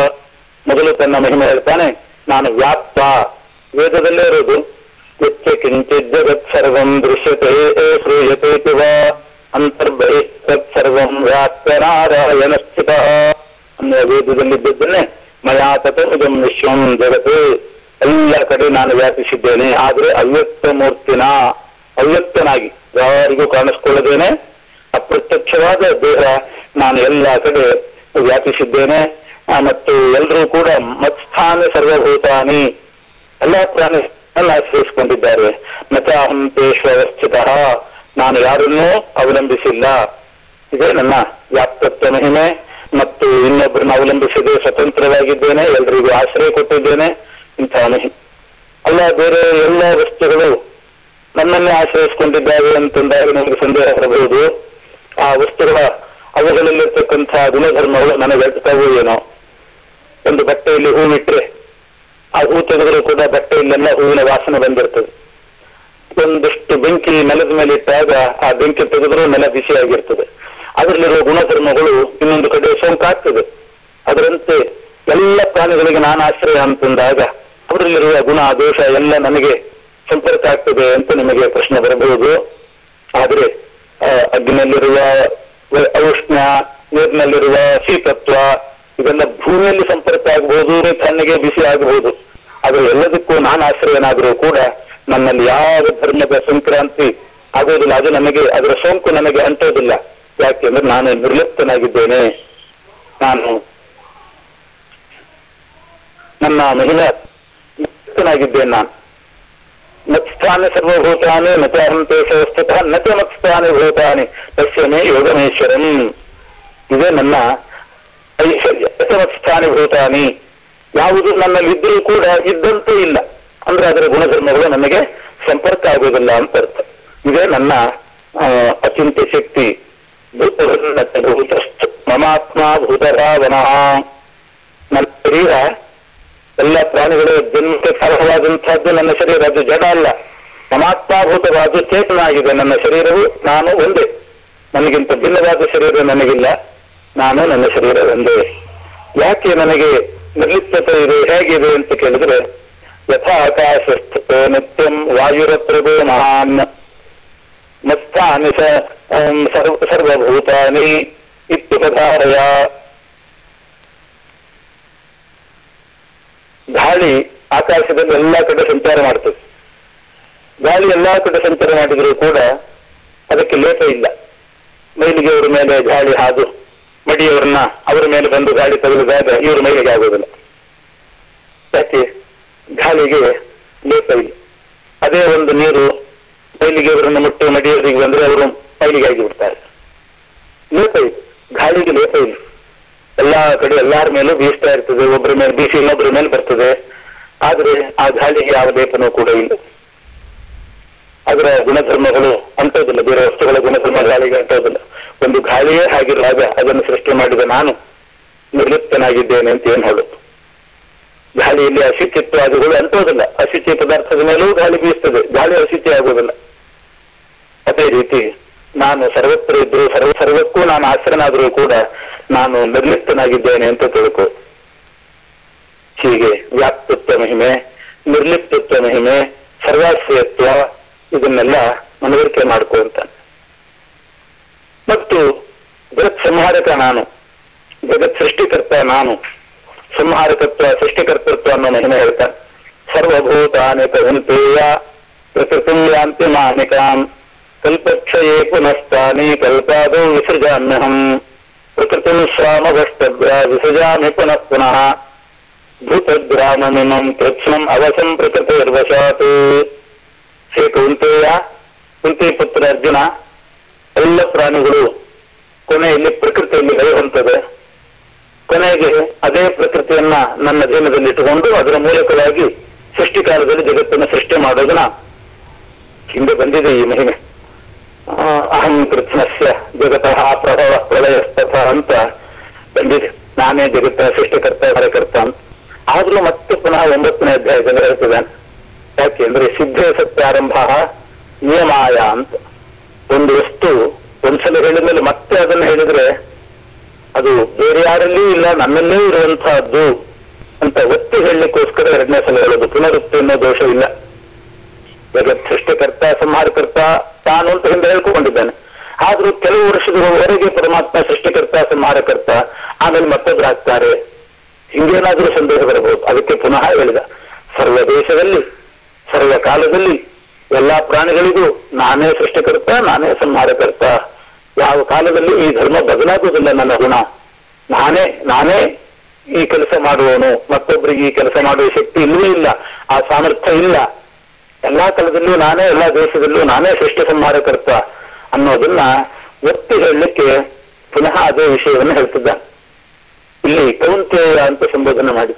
ಮೊದಲು ತನ್ನ ಮಹಿಮೆ ಹೇಳ್ತಾನೆ ನಾನು ವ್ಯಾಪ್ತ ವೇದದಲ್ಲೇ ಇರೋದು ಯತ್ಯ ಕಿಂಚಿತ್ ಜಗತ್ ಸರ್ವಂ ದೃಶ್ಯತೆ ಶ್ರೂಯತೆ ವಾ ಅಂತರ್ಬಹಿ ತತ್ಸರ್ವಂ ವ್ಯಾಪ್ತ ನಾರಾಯಣ ಸ್ಥಿತ ಅನ್ನುವ ವೇದದಲ್ಲಿದ್ದದ್ದನ್ನೇ ಮಯಾ ತತಮಿದಂ ವಿಶ್ವಂ ಜಗತ್ತು ಎಲ್ಲ ಕಡೆ ನಾನು ವ್ಯಾಪಿಸಿದ್ದೇನೆ ಆದ್ರೆ ಅವ್ಯಕ್ತ ಮೂರ್ತಿನ ಅವ್ಯಕ್ತನಾಗಿ ಯಾರಿಗೂ ಕಾಣಿಸ್ಕೊಳ್ಳದೇನೆ ಅಪ್ರತ್ಯಕ್ಷವಾದ ದೇಹ ನಾನು ಎಲ್ಲ ಕಡೆ ವ್ಯಾಪಿಸಿದ್ದೇನೆ ಆ, ಮತ್ತು ಎಲ್ಲರೂ ಕೂಡ ಮತ್ಸ್ಥಾನ ಸರ್ವಭೂತಾನಿ ಎಲ್ಲ ಪ್ರಾಣಿ ಎಲ್ಲ ಆಶ್ರಯಿಸಿಕೊಂಡಿದ್ದಾರೆ ನಚಾಹಂ ತೇಷು ಅವಸ್ಥಿತ ನಾನು ಯಾರನ್ನೂ ಅವಲಂಬಿಸಿಲ್ಲ ಇದೇ ನನ್ನ ವ್ಯಾಪ್ತತ್ವ ಮಹಿಮೆ ಮತ್ತು ಇನ್ನೊಬ್ಬರನ್ನ ಅವಲಂಬಿಸದೆ ಸ್ವತಂತ್ರವಾಗಿದ್ದೇನೆ ಎಲ್ರಿಗೂ ಆಶ್ರಯ ಕೊಟ್ಟಿದ್ದೇನೆ ಇಂತಹ ಮಹಿಮೆ ಅಲ್ಲ ಬೇರೆ ಎಲ್ಲ ವಸ್ತುಗಳು ನನ್ನನ್ನೇ ಆಶ್ರಯಿಸಿಕೊಂಡಿದ್ದಾವೆ ಅಂತಂದಾಗ ನಮಗೆ ಸಂದೇಹ ಬರಬಹುದು ಆ ವಸ್ತುಗಳ ಅವುಗಳಲ್ಲಿರ್ತಕ್ಕಂತಹ ಗುಣಧರ್ಮಗಳು ನನಗೆ ಎಡ್ತಾವೋ ಏನೋ ಒಂದು ಬಟ್ಟೆಯಲ್ಲಿ ಹೂವಿಟ್ರೆ ಆ ಹೂ ತೆಗೆದರೂ ಕೂಡ ಬಟ್ಟೆಯಲ್ಲೆಲ್ಲ ಹೂವಿನ ವಾಸನೆ ಬಂದಿರ್ತದೆ ಒಂದಷ್ಟು ಬೆಂಕಿ ನೆಲದ ಮೇಲೆ ಇಟ್ಟಾಗ ಆ ಬೆಂಕಿ ತೆಗೆದರೂ ನೆಲ ಬಿಸಿಯಾಗಿರ್ತದೆ ಅದರಲ್ಲಿರುವ ಗುಣಧರ್ಮಗಳು ಇನ್ನೊಂದು ಕಡೆ ಸೋಂಕಾಗ್ತದೆ ಅದರಂತೆ ಎಲ್ಲ ಪ್ರಾಣಿಗಳಿಗೆ ನಾನು ಆಶ್ರಯ ಅಂತಂದಾಗ ಅವರಲ್ಲಿರುವ ಗುಣ ದೋಷ ಎಲ್ಲ ನನಗೆ ಸಂಪರ್ಕ ಆಗ್ತದೆ ಅಂತ ನಿಮಗೆ ಪ್ರಶ್ನೆ ಬರಬಹುದು ಆದ್ರೆ ಆ, ಅಗ್ನಿಯಲ್ಲಿರುವ ವ- ಔಷ್ಣ ನೀರಿನಲ್ಲಿರುವ ಶೀತತ್ವ ಇದೆಲ್ಲ ಭೂಮಿಯಲ್ಲಿ ಸಂಪರ್ಕ ಆಗಬಹುದು ತಣ್ಣಗೆ ಬಿಸಿ ಆಗಬಹುದು ಆದ್ರೆ ಎಲ್ಲದಕ್ಕೂ ನಾನು ಆಶ್ರಯನಾದರೂ ಕೂಡ ನನ್ನಲ್ಲಿ ಯಾವ ಧರ್ಮದ ಸಂಕ್ರಾಂತಿ ಆಗೋದಿಲ್ಲ ಅದು ನನಗೆ ಅದರ ಸೋಂಕು ನನಗೆ ಅಂಟೋದಿಲ್ಲ ಯಾಕೆಂದ್ರೆ ನಾನು ನಿರ್ಲಿಪ್ತನಾಗಿದ್ದೇನೆ ನಾನು ನನ್ನ ಮಹಿಳಾ ಮುಕ್ತನಾಗಿದ್ದೇನೆ ನಾನು ಮತ್ಸ್ಥಾನಿ ಸರ್ವಭೂತಾನಿ ನಚಾಹಂತೆ ಸಂಸ್ಥಿತ ನಚ ಮತ್ಸ್ಥಾನಿ ಭೂತಾನಿ ತಸ್ಯಮೇ ಯೋಗಮೇಶ್ವರಂ ಇದೇ ನನ್ನ ಐಶ್ವರ್ಯ ಮತ್ಸ್ಥಾನಿ ಭೂತಾನಿ ಯಾವುದು ನನ್ನಲ್ಲಿ ಇದ್ರೂ ಕೂಡ ಇದ್ದಂತೆ ಇಲ್ಲ ಅಂದ್ರೆ ಅದರ ಗುಣಧರ್ಮಗಳು ನನಗೆ ಸಂಪರ್ಕ ಆಗುವುದಿಲ್ಲ ಅಂತ ಅರ್ಥ ಇದೇ ನನ್ನ ಆ, ಅಚಿಂತ್ಯ ಶಕ್ತಿ ಭೂತವನ್ನತ ಭೂತಸ್ಥ ಮಮಾತ್ಮ ಭೂತರಾವಣಃ ನನ್ನ ಶರೀರ ಎಲ್ಲ ಪ್ರಾಣಿಗಳು ಜನ್ಮಕ್ಕೆ ಕಾರಣವಾದಂತಹದ್ದು ನನ್ನ ಶರೀರ ಅದು ಜಡ ಅಲ್ಲ ಪರಮಾತ್ಮಾಭೂತವಾದ ಚೇತನ ಆಗಿದೆ ನನ್ನ ಶರೀರವು ನಾನು ಒಂದೇ ನನಗಿಂತ ಭಿನ್ನವಾದ ಶರೀರ ನನಗಿಲ್ಲ ನಾನು ನನ್ನ ಶರೀರ ಒಂದೇ ಯಾಕೆ ನನಗೆ ನಿರ್ಲಿಪ್ತತೆ ಇದೆ ಹೇಗಿದೆ ಅಂತ ಕೇಳಿದ್ರೆ ಯಥಾ ಆಕಾಶ ಸ್ಥಿತೋ ನಿತ್ಯಂ ವಾಯುರಪ್ರಭೋ ಮಹಾನ್ ಮತ್ತಾನಿ ಸ ಆಂ, ಸರ್ವ ಸರ್ವಭೂತಾನಿ ಇತ್ಯುಪಧಾರಯ ಗಾಳಿ ಆಕಾಶದಲ್ಲಿ ಎಲ್ಲಾ ಕಡೆ ಸಂಚಾರ ಮಾಡ್ತದೆ ಗಾಳಿ ಎಲ್ಲಾ ಕಡೆ ಸಂಚಾರ ಮಾಡಿದರೂ ಕೂಡ ಅದಕ್ಕೆ ಲೇಪ ಇಲ್ಲ ಮೈಲಿಗೆಯವರ ಮೇಲೆ ಗಾಳಿ ಹಾದು ಮಡಿಯವರನ್ನ ಅವರ ಮೇಲೆ ಬಂದು ಗಾಳಿ ತಗುಲಿದಾಗ ಇವರು ಮೈಲಿಗೆ ಆಗೋದಿಲ್ಲ ಯಾಕೆ ಗಾಳಿಗೆ ಲೇಪ ಇಲ್ಲ ಅದೇ ಒಂದು ನೀರು ಮೈಲಿಗೆಯವರನ್ನ ಮುಟ್ಟಿ ಮಡಿಯವರಿಗೆ ಬಂದ್ರೆ ಅವರು ಮೈಲಿಗೆ ಆಗಿ ಬಿಡ್ತಾರೆ ಲೇಪ ಇಲ್ಲ ಗಾಳಿಗೆ ಲೇಪ ಇಲ್ಲ ಎಲ್ಲಾ ಕಡೆ ಎಲ್ಲಾರ ಮೇಲೂ ಬೀಸ್ತಾ ಇರ್ತದೆ ಒಬ್ಬರ ಮೇಲೆ ಬೀಸಿ ಇನ್ನೊಬ್ಬರ ಮೇಲೆ ಬರ್ತದೆ ಆದ್ರೆ ಆ ಗಾಳಿಗೆ ಯಾವ ಲೇಪನೂ ಕೂಡ ಇಲ್ಲ ಅದರ ಗುಣಧರ್ಮಗಳು ಅಂಟೋದಿಲ್ಲ ಬೇರೆ ವಸ್ತುಗಳ ಗುಣಧರ್ಮ ಗಾಳಿಗೆ ಅಂಟೋದಿಲ್ಲ ಒಂದು ಗಾಳಿಯೇ ಆಗಿರುವಾಗ ಅದನ್ನು ಸೃಷ್ಟಿ ಮಾಡಿದ ನಾನು ನಿರ್ಲಿಪ್ತನಾಗಿದ್ದೇನೆ ಅಂತ ಏನ್ ಹೇಳುದು ಗಾಳಿಯಲ್ಲಿ ಅಶುಚಿತ್ವಾದಿಗಳು ಅಂಟೋದಿಲ್ಲ ಅಶುಚಿ ಪದಾರ್ಥದ ಮೇಲೂ ಗಾಳಿ ಬೀಸ್ತದೆ ಗಾಳಿ ಅಶುಚಿ ಆಗುವುದಿಲ್ಲ ಅದೇ ರೀತಿ ನಾನು ಸರ್ವತ್ರ ಇದ್ರು ಸರ್ವ ಸರ್ವಕ್ಕೂ ನಾನು ಆಶ್ರನಾದರೂ ಕೂಡ ನಾನು ನಿರ್ಲಿಪ್ತನಾಗಿದ್ದೇನೆ ಅಂತ ತಿಳ್ಕೊ ಹೀಗೆ ವ್ಯಾಪ್ತತ್ವ ಮಹಿಮೆ ನಿರ್ಲಿಪ್ತತ್ವ ಮಹಿಮೆ ಸರ್ವಾಶ್ರಯತ್ವ ಇದನ್ನೆಲ್ಲ ಮನವರಿಕೆ ಮಾಡ್ಕೊ ಅಂತ ಮತ್ತು ಜಗತ್ ಸಂಹಾರಕ ನಾನು ಜಗತ್ ಸೃಷ್ಟಿಕರ್ತ ನಾನು ಸಂಹಾರಕತ್ವ ಸೃಷ್ಟಿಕರ್ತೃತ್ವ ಅನ್ನೋ ಮಹಿಮೆ ಹೇಳ್ತಾನೆ ಸರ್ವಭೂತಾನಿ ಕವಂತೇಯ ಪ್ರಕೃತಿಂ ಯಾಂತಿ ಮಾನಿಕಾಂ ಕಲ್ಪಕ್ಷಯೇ ಪುನಸ್ತಾನಿ ಕಲ್ಪಾದೋ ವಿಸೃಜಾಮ್ಯಹಂ ಪ್ರಕೃತಿಂ ಶ್ರಾಮಭಷ್ಟಭ್ಯ ವಿಸೃಜಾಮಿ ಪುನಃ ಪುನಃ ಭೂತಗ್ರಾಮಮಿಮಂ ಕೃತ್ಸ್ನಂ ಅವಸಂ ಪ್ರಕೃತಿರ್ವಶಾತ್ ಹೇ ಕುಂತೆಯ ಕುಂತಿ ಪುತ್ರ ಅರ್ಜುನ ಎಲ್ಲ ಪ್ರಾಣಿಗಳು ಕೊನೆಯಲ್ಲಿ ಪ್ರಕೃತಿಯಲ್ಲಿ ಲಯ ಹೊಂತದೆ ಕೊನೆಗೆ ಅದೇ ಪ್ರಕೃತಿಯನ್ನ ನನ್ನ ಜೀವನದಲ್ಲಿ ಇಟ್ಟುಕೊಂಡು ಅದರ ಮೂಲಕವಾಗಿ ಸೃಷ್ಟಿಕಾಲದಲ್ಲಿ ಜಗತ್ತನ್ನು ಸೃಷ್ಟಿ ಮಾಡೋದನ್ನ ಹಿಂದೆ ಬಂದಿದೆ ಈ ಮಹಿಮೆ ಆ, ಅಹಂ ಕೃತ್ನಸ್ಯ ಜಗತಃ ಪ್ರಭವ ಪ್ರಳಯಸ್ತಥ ಅಂತ ಬಂದಿದೆ ನಾನೇ ಜಗತ್ತಿನ ಸೃಷ್ಟಿಕರ್ತ ಕಾರ್ಯಕರ್ತ ಅಂತ ಆದ್ರೂ ಮತ್ತೆ ಪುನಃ ಒಂಬತ್ತನೇ ಅಧ್ಯಾಯದಲ್ಲಿ ಹೇಳ್ತಿದ್ದಾನೆ ಯಾಕೆಂದ್ರೆ ಸಿದ್ಧೇ ಸತ್ಯಾರಂಭ ನಿಯಮಾಯ ಅಂತ ಒಂದು ವಸ್ತು ಒಂದ್ಸಲ ಹೇಳಿದ ಮೇಲೆ ಮತ್ತೆ ಅದನ್ನು ಹೇಳಿದ್ರೆ ಅದು ಬೇರೆ ಯಾರಲ್ಲೂ ಇಲ್ಲ ನನ್ನಲ್ಲೇ ಇರುವಂತಹದ್ದು ಅಂತ ಒತ್ತಿ ಹೇಳಲಿಕ್ಕೋಸ್ಕರ ಎರಡನೇ ಸಲ ಹೇಳೋದು ಪುನರುಕ್ತಿ ಅನ್ನೋ ದೋಷ ಇಲ್ಲ ಜಗತ್ ಸೃಷ್ಟಿಕರ್ತ ಸಂಹಾರಕರ್ತ ತಾನು ಅಂತ ಹಿಂದೆ ಹೇಳ್ಕೊಂಡಿದ್ದಾನೆ ಆದ್ರೂ ಕೆಲವು ವರ್ಷದವರೆಗೆ ಪರಮಾತ್ಮ ಸೃಷ್ಟಿಕರ್ತ ಸಂಹಾರಕರ್ತ ಆಮೇಲೆ ಮತ್ತೊಬ್ರು ಆಗ್ತಾರೆ ಹಿಂಗೇನಾದ್ರೂ ಸಂದೇಹ ಬರಬಹುದು ಅದಕ್ಕೆ ಪುನಃ ಹೇಳಿದ ಸರ್ವ ದೇಶದಲ್ಲಿ ಸರ್ವ ಕಾಲದಲ್ಲಿ ಎಲ್ಲಾ ಪ್ರಾಣಿಗಳಿಗೂ ನಾನೇ ಸೃಷ್ಟಿಕರ್ತ ನಾನೇ ಸಂಹಾರಕರ್ತ ಯಾವ ಕಾಲದಲ್ಲಿ ಈ ಧರ್ಮ ಬದಲಾಗುವುದಿಲ್ಲ ನನ್ನ ಗುಣ ನಾನೇ ನಾನೇ ಈ ಕೆಲಸ ಮಾಡುವವನು ಮತ್ತೊಬ್ಬರಿಗೆ ಈ ಕೆಲಸ ಮಾಡುವ ಶಕ್ತಿ ಇಲ್ಲವೇ ಇಲ್ಲ ಆ ಸಾಮರ್ಥ್ಯ ಇಲ್ಲ ಎಲ್ಲಾ ಕಾಲದಲ್ಲೂ ನಾನೇ ಎಲ್ಲಾ ದೇಶದಲ್ಲೂ ನಾನೇ ಸೃಷ್ಟಿ ಸಂಹಾರಕರ್ತ ಅನ್ನೋದನ್ನ ಒತ್ತಿ ಹೇಳಲಿಕ್ಕೆ ಪುನಃ ಅದೇ ವಿಷಯವನ್ನು ಹೇಳ್ತಿದ್ದ ಇಲ್ಲಿ ಕೌಂತೆಯ ಅಂತ ಸಂಬೋಧನೆ ಮಾಡಿದ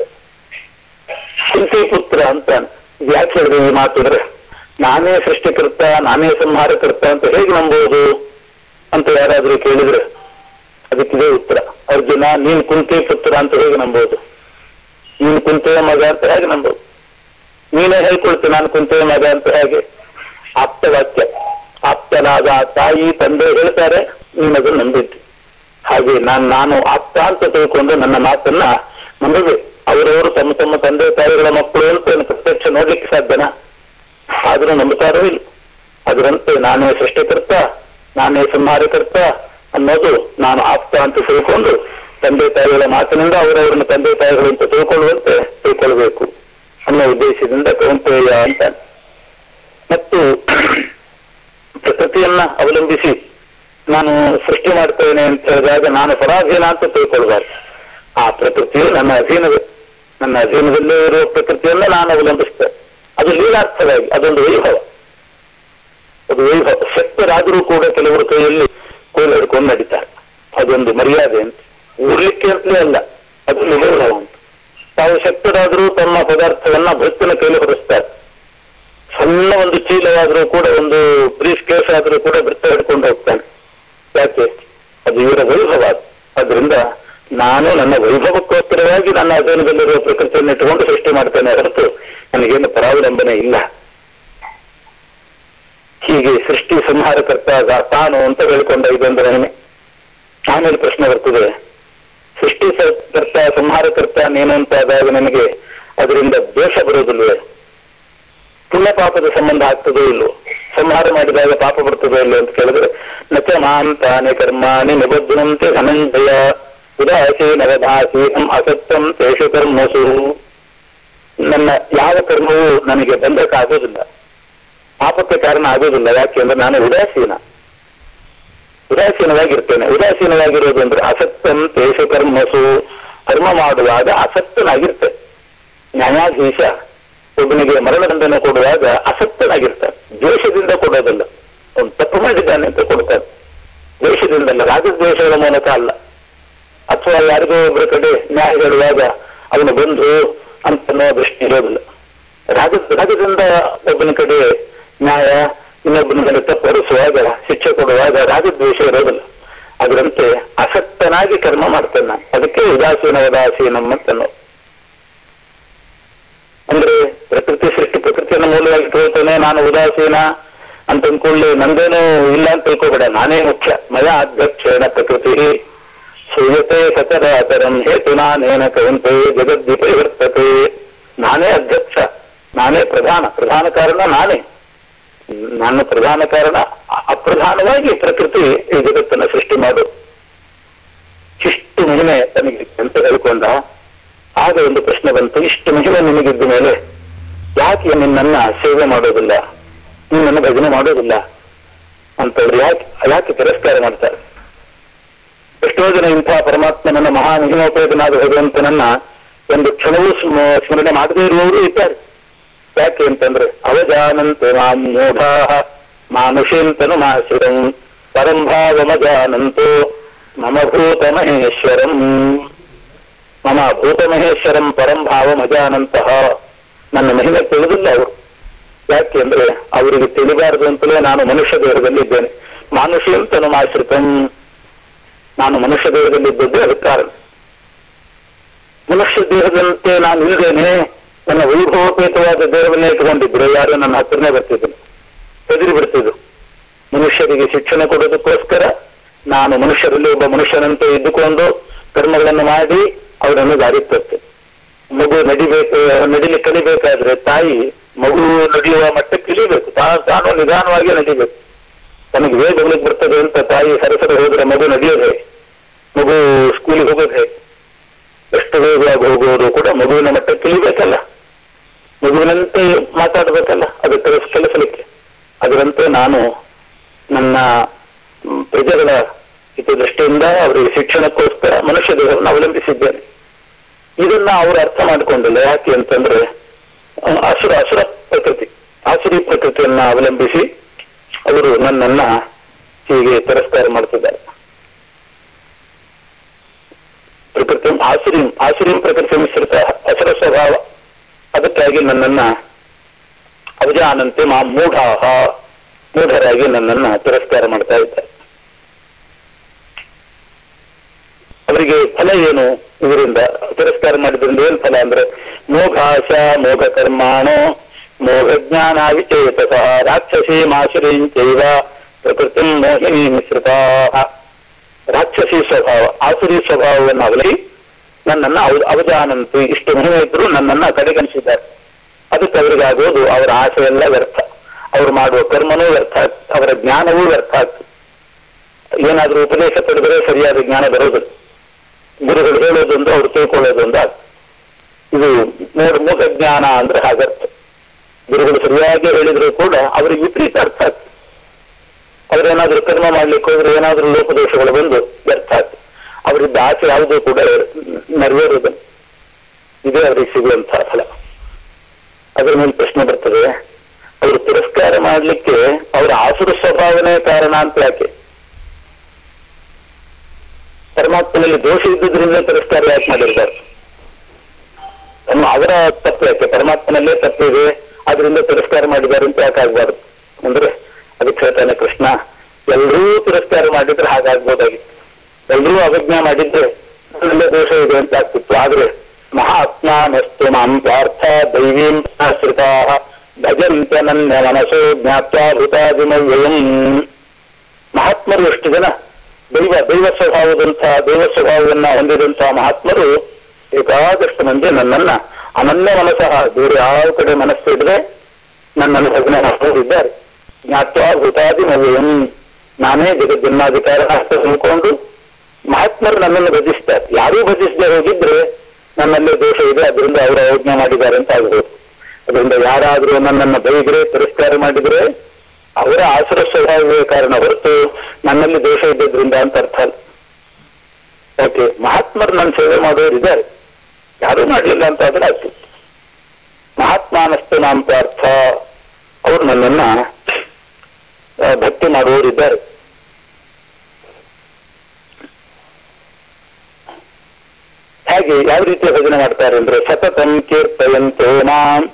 ಕುಂತಿ ಪುತ್ರ ಅಂತ ಇದು ಯಾಕೆ ಹೇಳಿದೆ ಈ ಮಾತು ಅಂದ್ರೆ ನಾನೇ ಸೃಷ್ಟಿಕರ್ತ ನಾನೇ ಸಂಹಾರಕರ್ತ ಅಂತ ಹೇಗೆ ನಂಬೋದು ಅಂತ ಯಾರಾದ್ರೂ ಕೇಳಿದ್ರೆ ಅದಕ್ಕಿದೆ ಉತ್ತರ ಅರ್ಜುನ ನೀನ್ ಕುಂತಿ ಪುತ್ರ ಅಂತ ಹೇಗೆ ನಂಬೋದು ನೀನ್ ಕುಂತೆಯ ಮಗ ಅಂತ ಹೇಗೆ ನಂಬೋದು ನೀನೇ ಹೇಳ್ಕೊಳ್ತಿ ನಾನು ಕುಂತೆಯ ಮಗ ಅಂತ ಹೇಗೆ ಆಪ್ತವಾಕ್ಯ ಆಪ್ತನಾದ ತಾಯಿ ತಂದೆ ಹೇಳ್ತಾರೆ ನೀನು ಅದನ್ನು ನಂಬಿದ್ದಿ ಹಾಗೆ ನಾನು ನಾನು ಆಪ್ತ ಅಂತ ತಿಳ್ಕೊಂಡು ನನ್ನ ಮಾತನ್ನ ನಂಬಬೇಕು ಅವರವರು ತಮ್ಮ ತಮ್ಮ ತಂದೆ ತಾಯಿಗಳ ಮಕ್ಕಳು ಅಂತ ಏನು ಪ್ರತ್ಯಕ್ಷ ನೋಡ್ಲಿಕ್ಕೆ ಸಾಧ್ಯನಾ ಆದ್ರೂ ನಂಬುತ್ತಾರೋ ಇಲ್ಲ ಅದರಂತೆ ನಾನೇ ಸೃಷ್ಟಿಕರ್ತ ನಾನೇ ಸಂಹಾರಕರ್ತ ಅನ್ನೋದು ನಾನು ಆಪ್ತ ಅಂತ ತಿಳ್ಕೊಂಡು ತಂದೆ ತಾಯಿಗಳ ಮಾತಿನಿಂದ ಅವರವರನ್ನು ತಂದೆ ತಾಯಿಗಳು ಅಂತ ತಿಳ್ಕೊಳ್ಳುವಂತೆ ತಿಳ್ಕೊಳ್ಬೇಕು ಅನ್ನೋ ಉದ್ದೇಶದಿಂದ ಕೌಂತೆಯ ಅಂತ ಮತ್ತು ಪ್ರಕೃತಿಯನ್ನ ಅವಲಂಬಿಸಿ ನಾನು ಸೃಷ್ಟಿ ಮಾಡ್ತೇನೆ ಅಂತ ಹೇಳಿದಾಗ ನಾನು ಪರಾಧೀನ ಅಂತ ತಿಳ್ಕೊಳ್ಬಾರ್ದು ಆ ಪ್ರಕೃತಿಯು ನನ್ನ ಅಧೀನವೇ ನನ್ನ ಅಧೀನದಲ್ಲೇ ಇರುವ ಪ್ರಕೃತಿಯನ್ನ ನಾನು ಅವಲಂಬಿಸ್ತೇನೆ ಅದು ಲೀಲಾರ್ಥವಾಗಿ ಅದೊಂದು ವೈಭವ ಅದು ವೈಭವ ಶಕ್ತರಾದರೂ ಕೂಡ ಕೆಲವರು ಕೈಯಲ್ಲಿ ಕೋಲು ಹಿಡ್ಕೊಂಡು ನಡೀತಾರೆ ಅದೊಂದು ಮರ್ಯಾದೆ ಅಂತ ಊರ್ಲಿಕ್ಕೆ ಅಂತಲೇ ಅಲ್ಲ ಅದೊಂದು ವೈಭವ ಅಂತ ತಾವು ಶಕ್ತರಾದರೂ ತಮ್ಮ ಪದಾರ್ಥವನ್ನ ಭಕ್ತನ ಕೈಲಿ ಹೊರಿಸ್ತಾರೆ ಸಣ್ಣ ಒಂದು ಚೀಲವಾದರೂ ಕೂಡ ಒಂದು ಬ್ರೀಫ್ ಕೇಸ್ ಆದರೂ ಕೂಡ ಭೃತ್ತ ಹಿಡ್ಕೊಂಡು ಹೋಗ್ತಾನೆ ಯಾಕೆ ಅದು ಇವರ ವೈಭವ ಅದರಿಂದ ನಾನು ನನ್ನ ವೈಭವಕ್ಕೋಸ್ಕರವಾಗಿ ನನ್ನ ಅಧೀನದಲ್ಲಿರುವ ಪ್ರಕೃತಿಯನ್ನು ಇಟ್ಟುಕೊಂಡು ಸೃಷ್ಟಿ ಮಾಡ್ತೇನೆ ಹೊರತು ನನಗೇನು ಪರಾವಲಂಬನೆ ಇಲ್ಲ ಹೀಗೆ ಸೃಷ್ಟಿ ಸಂಹಾರಕರ್ತ ಗ- ತಾನು ಅಂತ ಹೇಳಿಕೊಂಡ ಇದೊಂದು ಮಹಿಮೆ ಆಮೇಲೆ ಪ್ರಶ್ನೆ ಬರ್ತದೆ ಸೃಷ್ಟಿ ಸ- ಕರ್ತ ಸಂಹಾರಕರ್ತ ನೀನು ಅಂತ ಆದಾಗ ನನಗೆ ಅದರಿಂದ ದ್ವೇಷ ಬರೋದಿಲ್ವೇ ಪುಣ್ಯ ಪಾಪದ ಸಂಬಂಧ ಆಗ್ತದೋ ಇಲ್ಲೋ ಸಂಹಾರ ಮಾಡಿದಾಗ ಪಾಪ ಬರ್ತದೋ ಇಲ್ಲೋ ಅಂತ ಕೇಳಿದ್ರೆ ನಚ ಮಾಂತಾನೆ ಕರ್ಮಾಣಿ ನಿಬದ್ಧನಂತೆ ಧನಂಜಯ ಉದಾಸೀನವಧಾಸೀನಂ ಅಸತ್ಯಂ ತೇಷು ಕರ್ಮಸು ನನ್ನ ಯಾವ ಕರ್ಮವೂ ನನಗೆ ಬಂಧಕ ಆಗೋದಿಲ್ಲ ಪಾಪಕ್ಕೆ ಕಾರಣ ಆಗೋದಿಲ್ಲ ಯಾಕೆಂದ್ರೆ ನಾನು ಉದಾಸೀನ ಉದಾಸೀನವಾಗಿರ್ತೇನೆ ಉದಾಸೀನವಾಗಿರೋದು ಅಂದ್ರೆ ಅಸಕ್ತಂ ತೇಷು ಕರ್ಮಸು ಕರ್ಮ ಮಾಡುವಾಗ ಅಸಕ್ತನಾಗಿರ್ತೇನೆ ನ್ಯಾಯಾಧೀಶ ಒಬ್ಬನಿಗೆ ಮರಣದಂಡನೆ ಕೊಡುವಾಗ ಅಸಕ್ತನಾಗಿರ್ತಾನೆ ದ್ವೇಷದಿಂದ ಕೊಡೋದಿಲ್ಲ ಅವನು ತಪ್ಪು ಮಾಡಿದ್ದಾನೆ ಅಂತ ಕೊಡ್ತಾನೆ ದ್ವೇಷದಿಂದಲ್ಲ ರಾಜದ್ವೇಷಗಳ ಮೂಲಕ ಅಲ್ಲ ಅಥವಾ ಯಾರಿಗೋ ಒಬ್ಬರ ಕಡೆ ನ್ಯಾಯ ಹೇಳುವಾಗ ಅವನು ಬಂಧು ಅಂತ ಅನ್ನೋ ದೃಷ್ಟಿ ಇರೋದಿಲ್ಲ ರಾಜ ರಾಜದಿಂದ ಒಬ್ಬನ ಕಡೆ ನ್ಯಾಯ ಇನ್ನೊಬ್ಬನ ಮೇಲೆ ತಪ್ಪು ಹೊರಿಸುವಾಗ ಶಿಕ್ಷೆ ಕೊಡುವಾಗ ರಾಜದ್ವೇಷ ಇರೋದಿಲ್ಲ ಅದರಂತೆ ಅಸಕ್ತನಾಗಿ ಕರ್ಮ ಮಾಡ್ತೇನೆ ನಾನು ಅದಕ್ಕೆ ಉದಾಸೀನ ಉದಾಸೀನಂ ಅಂತ ಅನ್ನೋದು ಅಂದ್ರೆ ಪ್ರಕೃತಿ ಸೃಷ್ಟಿ ಪ್ರಕೃತಿಯನ್ನು ಮೂಲವಾಗಿ ತಿಳ್ತೇನೆ ನಾನು ಉದಾಸೀನ ಅಂತ ಅಂದ್ಕೊಳ್ಳಿ ನಂದೇನು ಇಲ್ಲ ಅಂತ ತಿಳ್ಕೊಬೇಡ ನಾನೇ ಮುಖ್ಯ ಮಯ ಅಧ್ಯಕ್ಷೇಣ ಪ್ರಕೃತಿ ಸೂಯತೆ ಸಚರಾಚರಂ ಹೇತು ನಾನೇನ ಕವಂತೆ ಜಗದ್ದೀಪ ವರ್ತತೆ ನಾನೇ ಅಧ್ಯಕ್ಷ ನಾನೇ ಪ್ರಧಾನ ಪ್ರಧಾನ ಕಾರಣ ನಾನೇ ನನ್ನ ಪ್ರಧಾನ ಕಾರಣ ಅ- ಅಪ್ರಧಾನವಾಗಿ ಪ್ರಕೃತಿ ಈ ಜಗತ್ತನ್ನ ಸೃಷ್ಟಿ ಮಾಡು ಇಷ್ಟು ಮಹಿಮೆ ತನಗೆ ಅಂತ ಹೇಳ್ಕೊಂಡ ಆಗ ಒಂದು ಪ್ರಶ್ನೆ ಬಂತು ಇಷ್ಟು ಮಹಿಮೆ ನಿನಗಿದ್ದ ಮೇಲೆ ಯಾಕೆ ನಿನ್ನನ್ನ ಸೇವೆ ಮಾಡೋದಿಲ್ಲ ನಿನ್ನನ್ನು ಭಜನೆ ಮಾಡೋದಿಲ್ಲ ಅಂತ ಹೇಳಿದ್ರೆ ಯಾಕೆ ಯಾಕೆ ತಿರಸ್ಕಾರ ಮಾಡ್ತಾರೆ ಎಷ್ಟೋ ಜನ ಇಂಥ ಪರಮಾತ್ಮನನ್ನ ಮಹಾ ಮಹಿಮೋಪೇತನಾದ ಭಗವಂತನನ್ನ ಒಂದು ಕ್ಷಣವೂ ಸ್ಮ- ಸ್ಮರಣೆ ಮಾಡದೇ ಇರುವವರು ಇದ್ದಾರೆ ಯಾಕೆ ಅಂತಂದ್ರೆ ಅವಜಾನಂತೆ ಮಾಂ ಮೂಢಾ ಮಾನುಷೇಂತನು ಮಾಸುರಂ ಪರಂಭಾವಮಜಾನಂತೋ ಮಮ ಭೂತ ಮಹೇಶ್ವರಂ ಮಮ ಭೂತ ಮಹೇಶ್ವರಂ ಪರಂಭಾವಮಜಾನಂತಹ ನನ್ನ ಮಹಿಮೆ ತಿಳಿದಿಲ್ಲ ಅವರು ಯಾಕೆ ಅಂದ್ರೆ ಅವರಿಗೆ ತಿಳಿಬಾರದು ಅಂತಲೇ ನಾನು ಮನುಷ್ಯ ದೇಹದಲ್ಲಿದ್ದೇನೆ ಮಾನುಷೇಂತನು ಮಾಶ್ರಿತಂ ನಾನು ಮನುಷ್ಯ ದೇಹದಲ್ಲಿದ್ದದ್ದು ಅದಕ್ಕೆ ಕಾರಣ ಮನುಷ್ಯ ದೇಹದಂತೆ ನಾನು ಇಲ್ಲದೇನೆ ನನ್ನ ವೈಭವೋಪೇತವಾದ ದೇಹವನ್ನೇ ಇಟ್ಟುಕೊಂಡಿದ್ರೆ ಯಾರು ನನ್ನ ಹತ್ರನೇ ಬರ್ತಿದ್ರು ಹೆದರಿ ಬಿಡ್ತಿದ್ರು ಮನುಷ್ಯರಿಗೆ ಶಿಕ್ಷಣ ಕೊಡೋದಕ್ಕೋಸ್ಕರ ನಾನು ಮನುಷ್ಯರಲ್ಲಿ ಒಬ್ಬ ಮನುಷ್ಯನಂತೆ ಇದ್ದುಕೊಂಡು ಕರ್ಮಗಳನ್ನು ಮಾಡಿ ಅವರನ್ನು ದಾರಿ ತರ್ತೇನೆ ಮಗು ನಡಿಬೇಕು ನಡಿಲಿ ಕಲಿಬೇಕಾದ್ರೆ ತಾಯಿ ಮಗು ನಡೆಯುವ ಮಟ್ಟಕ್ಕೆ ಇಳಿಬೇಕು ತಾ- ತಾನು ನಿಧಾನವಾಗಿ ನಡಿಬೇಕು ತನಗೆ ವೇಗ ಹೋಗ್ಲಿಕ್ಕೆ ಬರ್ತದೆ ಅಂತ ತಾಯಿ ಸರಸರ ಹೋದ್ರೆ ಮಗು ನಡೆಯೋದು ಹೇಗೆ ಮಗು ಸ್ಕೂಲಿಗೆ ಹೋಗೋದು ಹೇಗೆ ಎಷ್ಟು ವೇಗವಾಗಿ ಹೋಗುವುದು ಕೂಡ ಮಗುವಿನ ಮಟ್ಟಕ್ಕೆ ಇಳಿಬೇಕಲ್ಲ ಮಗುವಿನಂತೆ ಮಾತಾಡಬೇಕಲ್ಲ ಅದು ಕೆಲಸ ಕೆಲಸಲಿಕ್ಕೆ ಅದರಂತೆ ನಾನು ನನ್ನ ಮ್, ಪ್ರಜೆಗಳ ಹಿತದೃಷ್ಟಿಯಿಂದ ಅವರಿಗೆ ಶಿಕ್ಷಣಕ್ಕೋಸ್ಕರ ಮನುಷ್ಯ ದೇಹವನ್ನು ಅವಲಂಬಿಸಿದ್ದೇನೆ ಇದನ್ನ ಅವರು ಅರ್ಥ ಮಾಡಿಕೊಂಡಿಲ್ಲ ಯಾಕೆ ಅಂತಂದ್ರೆ ಆ, ಅಸುರ ಅಸುರ ಪ್ರಕೃತಿ ಆಸುರಿ ಪ್ರಕೃತಿಯನ್ನ ಅವಲಂಬಿಸಿ ಅವರು ನನ್ನನ್ನ ಹೀಗೆ ತಿರಸ್ಕಾರ ಮಾಡ್ತಿದ್ದಾರೆ ಪ್ರಕೃತಿ ಆಸುರಿ ಆಸುರಿ ಪ್ರಕೃತಿ ಮಿಶ್ರಿತ ಅಸುರ ಸ್ವಭಾವ ಅದಕ್ಕಾಗಿ ನನ್ನನ್ನ ಅವಜಾನಂತೆ ಮಾ ಮೂಢಾಹ ಮೂಢರಾಗಿ ನನ್ನನ್ನ ತಿರಸ್ಕಾರ ಮಾಡ್ತಾ ಇದ್ದಾರೆ ಅವರಿಗೆ ಫಲ ಏನು ಇದರಿಂದ ತಿರಸ್ಕಾರ ಮಾಡಿದ್ರಿಂದ ಏನ್ ಫಲ ಅಂದ್ರೆ ಮೋಘಾಶ ಮೋಘ ಕರ್ಮಾಣೋ ಮೋಘ ಜ್ಞಾನ ವಿಚೇತಸ ರಾಕ್ಷಸಿ ಮಾಸುರೀಂಚೈವ ಪ್ರಕೃತಿ ಮೋಹಿನಿ ಮಿಶ್ರಿತಾ ರಾಕ್ಷಸಿ ಸ್ವಭಾವ ಆಸುರಿ ಸ್ವಭಾವವನ್ನು ಅವಲಂಬಿ ನನ್ನನ್ನ ಅವ- ಅವಜಾನಂತಿ ಇಷ್ಟು ಮಹಿಮೆ ಇದ್ರು ನನ್ನನ್ನ ಕಡೆಗಣಿಸಿದ್ದಾರೆ ಅದಕ್ಕೆ ಅವರಿಗೆ ಆಗೋದು ಅವರ ಆಸೆ ಎಲ್ಲ ವ್ಯರ್ಥ ಅವ್ರು ಮಾಡುವ ಕರ್ಮನೂ ವ್ಯರ್ಥ ಆಗ್ತದೆ ಅವರ ಜ್ಞಾನವೂ ವ್ಯರ್ಥ ಆಗ್ತದೆ ಏನಾದ್ರೂ ಉಪದೇಶ ಪಡೆದರೆ ಸರಿಯಾದ ಜ್ಞಾನ ಬರೋದಿಲ್ಲ ಗುರುಗಳು ಹೇಳೋದೊಂದು ಅವ್ರು ತಿಳ್ಕೊಳ್ಳೋದೊಂದು ಆಗ್ತದೆ. ಇದು ಮೂಢ ಮೂಢ ಜ್ಞಾನ ಅಂದ್ರೆ ಹಾಗರ್ಥ ಗುರುಗಳು ಸರಿಯಾಗಿ ಹೇಳಿದ್ರು ಕೂಡ ಅವ್ರಿಗೆ ವಿಪರೀತ ಅರ್ಥ ಆಗ್ತದೆ ಅವ್ರೇನಾದ್ರೂ ಕರ್ಮ ಮಾಡ್ಲಿಕ್ಕೆ ಹೋದ್ರೆ ಏನಾದ್ರೂ ಲೋಪದೋಷಗಳು ಬಂದು ವ್ಯರ್ಥ ಆಗ್ತದೆ ಅವರಿದ್ದ ಆಸೆ ಯಾವುದೂ ಕೂಡ ನೆರವೇರುವುದಿಲ್ಲ ಇದೇ ಅವರಿಗೆ ಸಿಗುವಂತಹ ಫಲ ಅದರ ಮೇಲೆ ಪ್ರಶ್ನೆ ಬರ್ತದೆ ಅವರು ತಿರಸ್ಕಾರ ಮಾಡ್ಲಿಕ್ಕೆ ಅವರ ಆಸುರ ಸ್ವಭಾವನೆ ಕಾರಣ ಅಂತ ಯಾಕೆ ಪರಮಾತ್ಮನಲ್ಲಿ ದೋಷ ಇದ್ದುದ್ರಿಂದ ತಿರಸ್ಕಾರ ಯಾಕೆ ಮಾಡಿರ್ತಾರೆ ಅನ್ನು ಅವರ ತಪ್ಪು ಯಾಕೆ ಪರಮಾತ್ಮನಲ್ಲೇ ತಪ್ಪಿದೆ ಅದರಿಂದ ತಿರಸ್ಕಾರ ಮಾಡಿದ್ದಾರೆ ಅಂತ ಯಾಕೆ ಆಗ್ಬಾರ್ದು ಅಂದ್ರೆ ಅದಕ್ಕೆ ಹೇಳ್ತಾನೆ ಕೃಷ್ಣ ಎಲ್ಲರೂ ತಿರಸ್ಕಾರ ಮಾಡಿದ್ರೆ ಹಾಗಾಗ್ಬೋದಾಗಿತ್ತು ಎಲ್ಲರೂ ಅವಜ್ಞಾ ಮಾಡಿದ್ರೆ ನನ್ನಲ್ಲೇ ದೋಷ ಇದೆ ಅಂತ ಆಗ್ತಿತ್ತು ಆದ್ರೆ ಮಹಾತ್ಮಾನಸ್ತು ಮಾಂ ಪಾರ್ಥ ದೈವೀಂ ಆಶ್ರಿತಾ ಭಜಂತ ನನ್ನ ಮನಸ್ಸು ಜ್ಞಾತ್ವಾ ಭೂತಾದಿಮವ್ಯಯಂ ಮಹಾತ್ಮರು ಎಷ್ಟು ಜನ ದೈವ ದೈವ ಸ್ವಭಾವದಂತಹ ದೈವ ಸ್ವಭಾವವನ್ನ ಹೊಂದಿದಂತಹ ಮಹಾತ್ಮರು ಬೇಕಾದಷ್ಟು ಮಂದಿ ನನ್ನನ್ನ ಅನನ್ಯ ಮನಸ್ಸಹ ಬೇರೆ ಯಾವ ಕಡೆ ಮನಸ್ಸು ಇಡದೆ ನನ್ನನ್ನು ಭಜನೆ ಮಾಡಿದ್ದಾರೆ ಜ್ಞಾತ್ವಾ ಭೂತಾದಿ ಮವ್ಯಯಂ ನಾನೇ ಜಗಜ್ಜನ್ಮಾಧಿಕಾರ ಅಂತ ತಿಳ್ಕೊಂಡು ಮಹಾತ್ಮರು ನನ್ನನ್ನು ಭಜಿಸ್ತಾರೆ ಯಾರೂ ಭಜಿಸದೆ ಹೋಗಿದ್ರೆ ನನ್ನಲ್ಲೇ ದೋಷ ಇದೆ ಅದರಿಂದ ಅವರು ಅವಜ್ಞೆ ಮಾಡಿದ್ದಾರೆ ಅಂತ ಆಗ್ಬೋದು ಅದರಿಂದ ಯಾರಾದ್ರೂ ನನ್ನನ್ನು ಬೈದ್ರೆ ತಿರಸ್ಕಾರ ಮಾಡಿದ್ರೆ ಅವರ ಆಸುರ ಸ್ವಭಾವವೇ ಕಾರಣ ಹೊರತು ನನ್ನಲ್ಲಿ ದೋಷ ಇದ್ದದ್ರಿಂದ ಅಂತ ಅರ್ಥ ಅಲ್ಲ ಓಕೆ ಮಹಾತ್ಮರು ನನ್ನ ಸೇವೆ ಮಾಡೋರು ಇದ್ದಾರೆ ಯಾರೂ ಮಾಡಲಿಲ್ಲ ಅಂತ ಆದ್ರೆ ಆಗ್ತಿತ್ತು ಮಹಾತ್ಮಾನಸ್ತು ನಾಮ ಅರ್ಥ ಅವ್ರು ನನ್ನನ್ನ ಆ, ಭಕ್ತಿ ಮಾಡುವವರಿದ್ದಾರೆ ಹಾಗೆ ಯಾವ ರೀತಿಯ ಭಜನೆ ಮಾಡ್ತಾರೆ ಅಂದ್ರೆ ಸತತಂ ಕೀರ್ತಯಂತೋ ಮಾಂ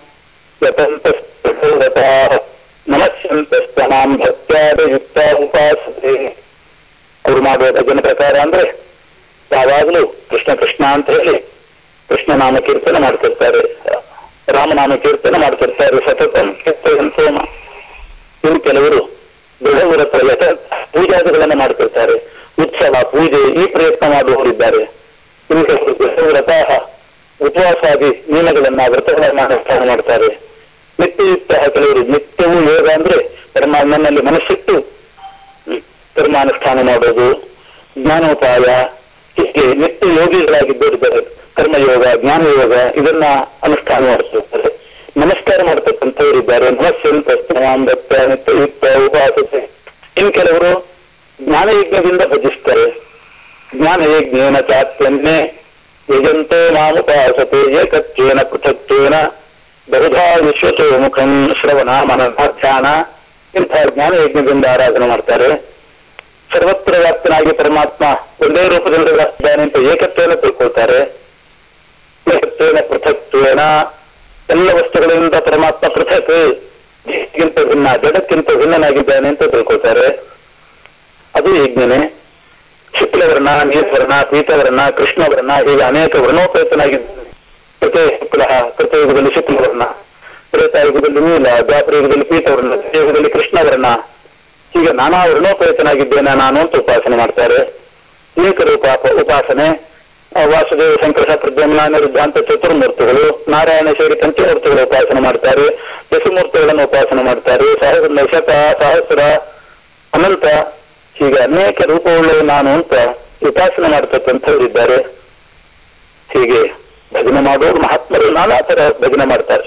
ಯತಂತಸ್ತಥಾ ನಮಸ್ಯಂತಸ್ತನಾಂ ಭಕ್ತ್ಯಾದಯುಕ್ತ ಉಪಾಸತೆ ಅವ್ರು ಮಾಡುವ ಭಜನೆ ಪ್ರಕಾರ ಅಂದ್ರೆ ಯಾವಾಗಲೂ ಕೃಷ್ಣ ಕೃಷ್ಣ ಅಂತ ಹೇಳಿ ಕೃಷ್ಣ ನಾಮ ಕೀರ್ತನೆ ಮಾಡ್ತಿರ್ತಾರೆ ರಾಮನಾಮ ಕೀರ್ತನೆ ಮಾಡ್ತಿರ್ತಾರೆ ಸತತಂ ಕೀರ್ತಯಂತೋ ಮಾಂ ಇನ್ನು ಕೆಲವರು ದೃಢವ್ರತ ಯಥ ಪೂಜಾದಿಗಳನ್ನು ಮಾಡ್ತಿರ್ತಾರೆ ಉತ್ಸವ ಪೂಜೆ ಈ ಪ್ರಯತ್ನ ಮಾಡುವವರಿದ್ದಾರೆ ಇನ್ನು ಕೆಲವರು ದೃಢವ್ರತ ಉಪವಾಸಾದಿ ನಿಯಮಗಳನ್ನ ವ್ರತಗಳನ್ನ ಅನುಷ್ಠಾನ ಮಾಡ್ತಾರೆ ನಿತ್ಯಯುಕ್ತ ಕೆಲವರು ನಿತ್ಯವೂ ಯೋಗ ಅಂದ್ರೆ ಕರ್ಮ ನನ್ನಲ್ಲಿ ಮನಸ್ಸಿಟ್ಟು ಹ್ಮ್, ಕರ್ಮಾನುಷ್ಠಾನ ಮಾಡೋದು ಜ್ಞಾನೋಪಾಯ ಹೀಗೆ ನಿತ್ಯ ಯೋಗಿಗಳಾಗಿದ್ದವರಿದ್ದಾರೆ ಕರ್ಮಯೋಗ ಜ್ಞಾನಯೋಗ ಇದನ್ನ ಅನುಷ್ಠಾನ ಮಾಡ್ತಿರ್ತಾರೆ ನಮಸ್ಕಾರ ಮಾಡ್ತಕ್ಕಂಥವರಿದ್ದಾರೆ ನಮಸ್ಸಂತ ನಿತ್ಯಯುಕ್ತ ಉಪಾಸತೆ ಇನ್ನು ಕೆಲವರು ಜ್ಞಾನಯಜ್ಞದಿಂದ ಭಜಿಸ್ತಾರೆ ಜ್ಞಾನಯಜ್ಞೇನ ಚಾತ್ಯನ್ನೇ ಯಜಂತೋ ಮಾಮುಪಾಸತೆ ಏಕತ್ವೇನ ಪೃಥಕ್ವೇನ ಬಹುಧಾ ವಿಶ್ವತೋ ಮುಖಂ ಶ್ರವಣ ಮನನ ಧ್ಯಾನ ಇಂಥ ಜ್ಞಾನಯಜ್ಞದಿಂದ ಆರಾಧನೆ ಮಾಡ್ತಾರೆ ಸರ್ವತ್ರ ವ್ಯಾಪ್ತನಾಗಿ ಪರಮಾತ್ಮ ಒಂದೇ ರೂಪದಲ್ಲಿ ವ್ಯಾಪ್ತಿದ್ದಾನೆ ಅಂತ ಏಕತ್ವೇನ ತಿಳ್ಕೊಳ್ತಾರೆ ಏಕತ್ವೇನ ಪೃಥಕ್ವೇನ ಎಲ್ಲ ವಸ್ತುಗಳಿಂದ ಪರಮಾತ್ಮ ಪೃಥಕ್ ಗಿಂತ ಭಿನ್ನ ಜಡಕ್ಕಿಂತ ಭಿನ್ನನಾಗಿದ್ದಾನೆ ಅಂತ ತಿಳ್ಕೊಳ್ತಾರೆ ಅದು ಯಜ್ಞನೆ ಶುಕ್ಲವರ್ಣ ನೀಲವರ್ಣ ಪೀತವರ್ಣ ಕೃಷ್ಣವರ್ಣ ಹೀಗೆ ಅನೇಕ ವರ್ಣೋಪೇತನಾಗಿದ್ದಾನೆ ಕೃತೆ ಶುಕ್ಲ ಕೃತಯುಗದಲ್ಲಿ ಶುಕ್ಲವರ್ಣ ತ್ರೇತಾಯುಗದಲ್ಲಿ ನೀಲ ದ್ವಾಪರಯುಗದಲ್ಲಿ ಪೀತವರ್ಣ ಯುಗದಲ್ಲಿ ಕೃಷ್ಣವರ್ಣ ಹೀಗೆ ನಾನಾ ವರ್ಣೋಪೇತನಾಗಿದ್ದೇನೆ ನಾನು ಅಂತ ಉಪಾಸನೆ ಮಾಡ್ತಾರೆ ಏಕರೂಪ ಉಪಾಸನೆ ಆ, ವಾಸುದೇವ ಸಂಕರ್ಷ ಪ್ರದ್ಯುಮ್ನ ನಿರುದ್ಧಾಂತ ಚತುರ್ಮೂರ್ತಿಗಳು ನಾರಾಯಣ ಸೇರಿ ಪಂಚಮೂರ್ತಿಗಳ ಉಪಾಸನೆ ಮಾಡ್ತಾರೆ ದಶಮೂರ್ತಿಗಳನ್ನು ಉಪಾಸನೆ ಮಾಡ್ತಾರೆ ಸಹಸ್ರ ಶತ ಸಹಸ್ರ ಅನಂತ ಹೀಗೆ ಅನೇಕ ರೂಪವುಳ್ಳವು ನಾನು ಅಂತ ಉಪಾಸನೆ ಮಾಡ್ತಕ್ಕಂಥವರಿದ್ದಾರೆ ಹೀಗೆ ಭಜನೆ ಮಾಡೋರು ಮಹಾತ್ಮರು ನಾನಾ ತರ ಭಜನೆ ಮಾಡ್ತಾರೆ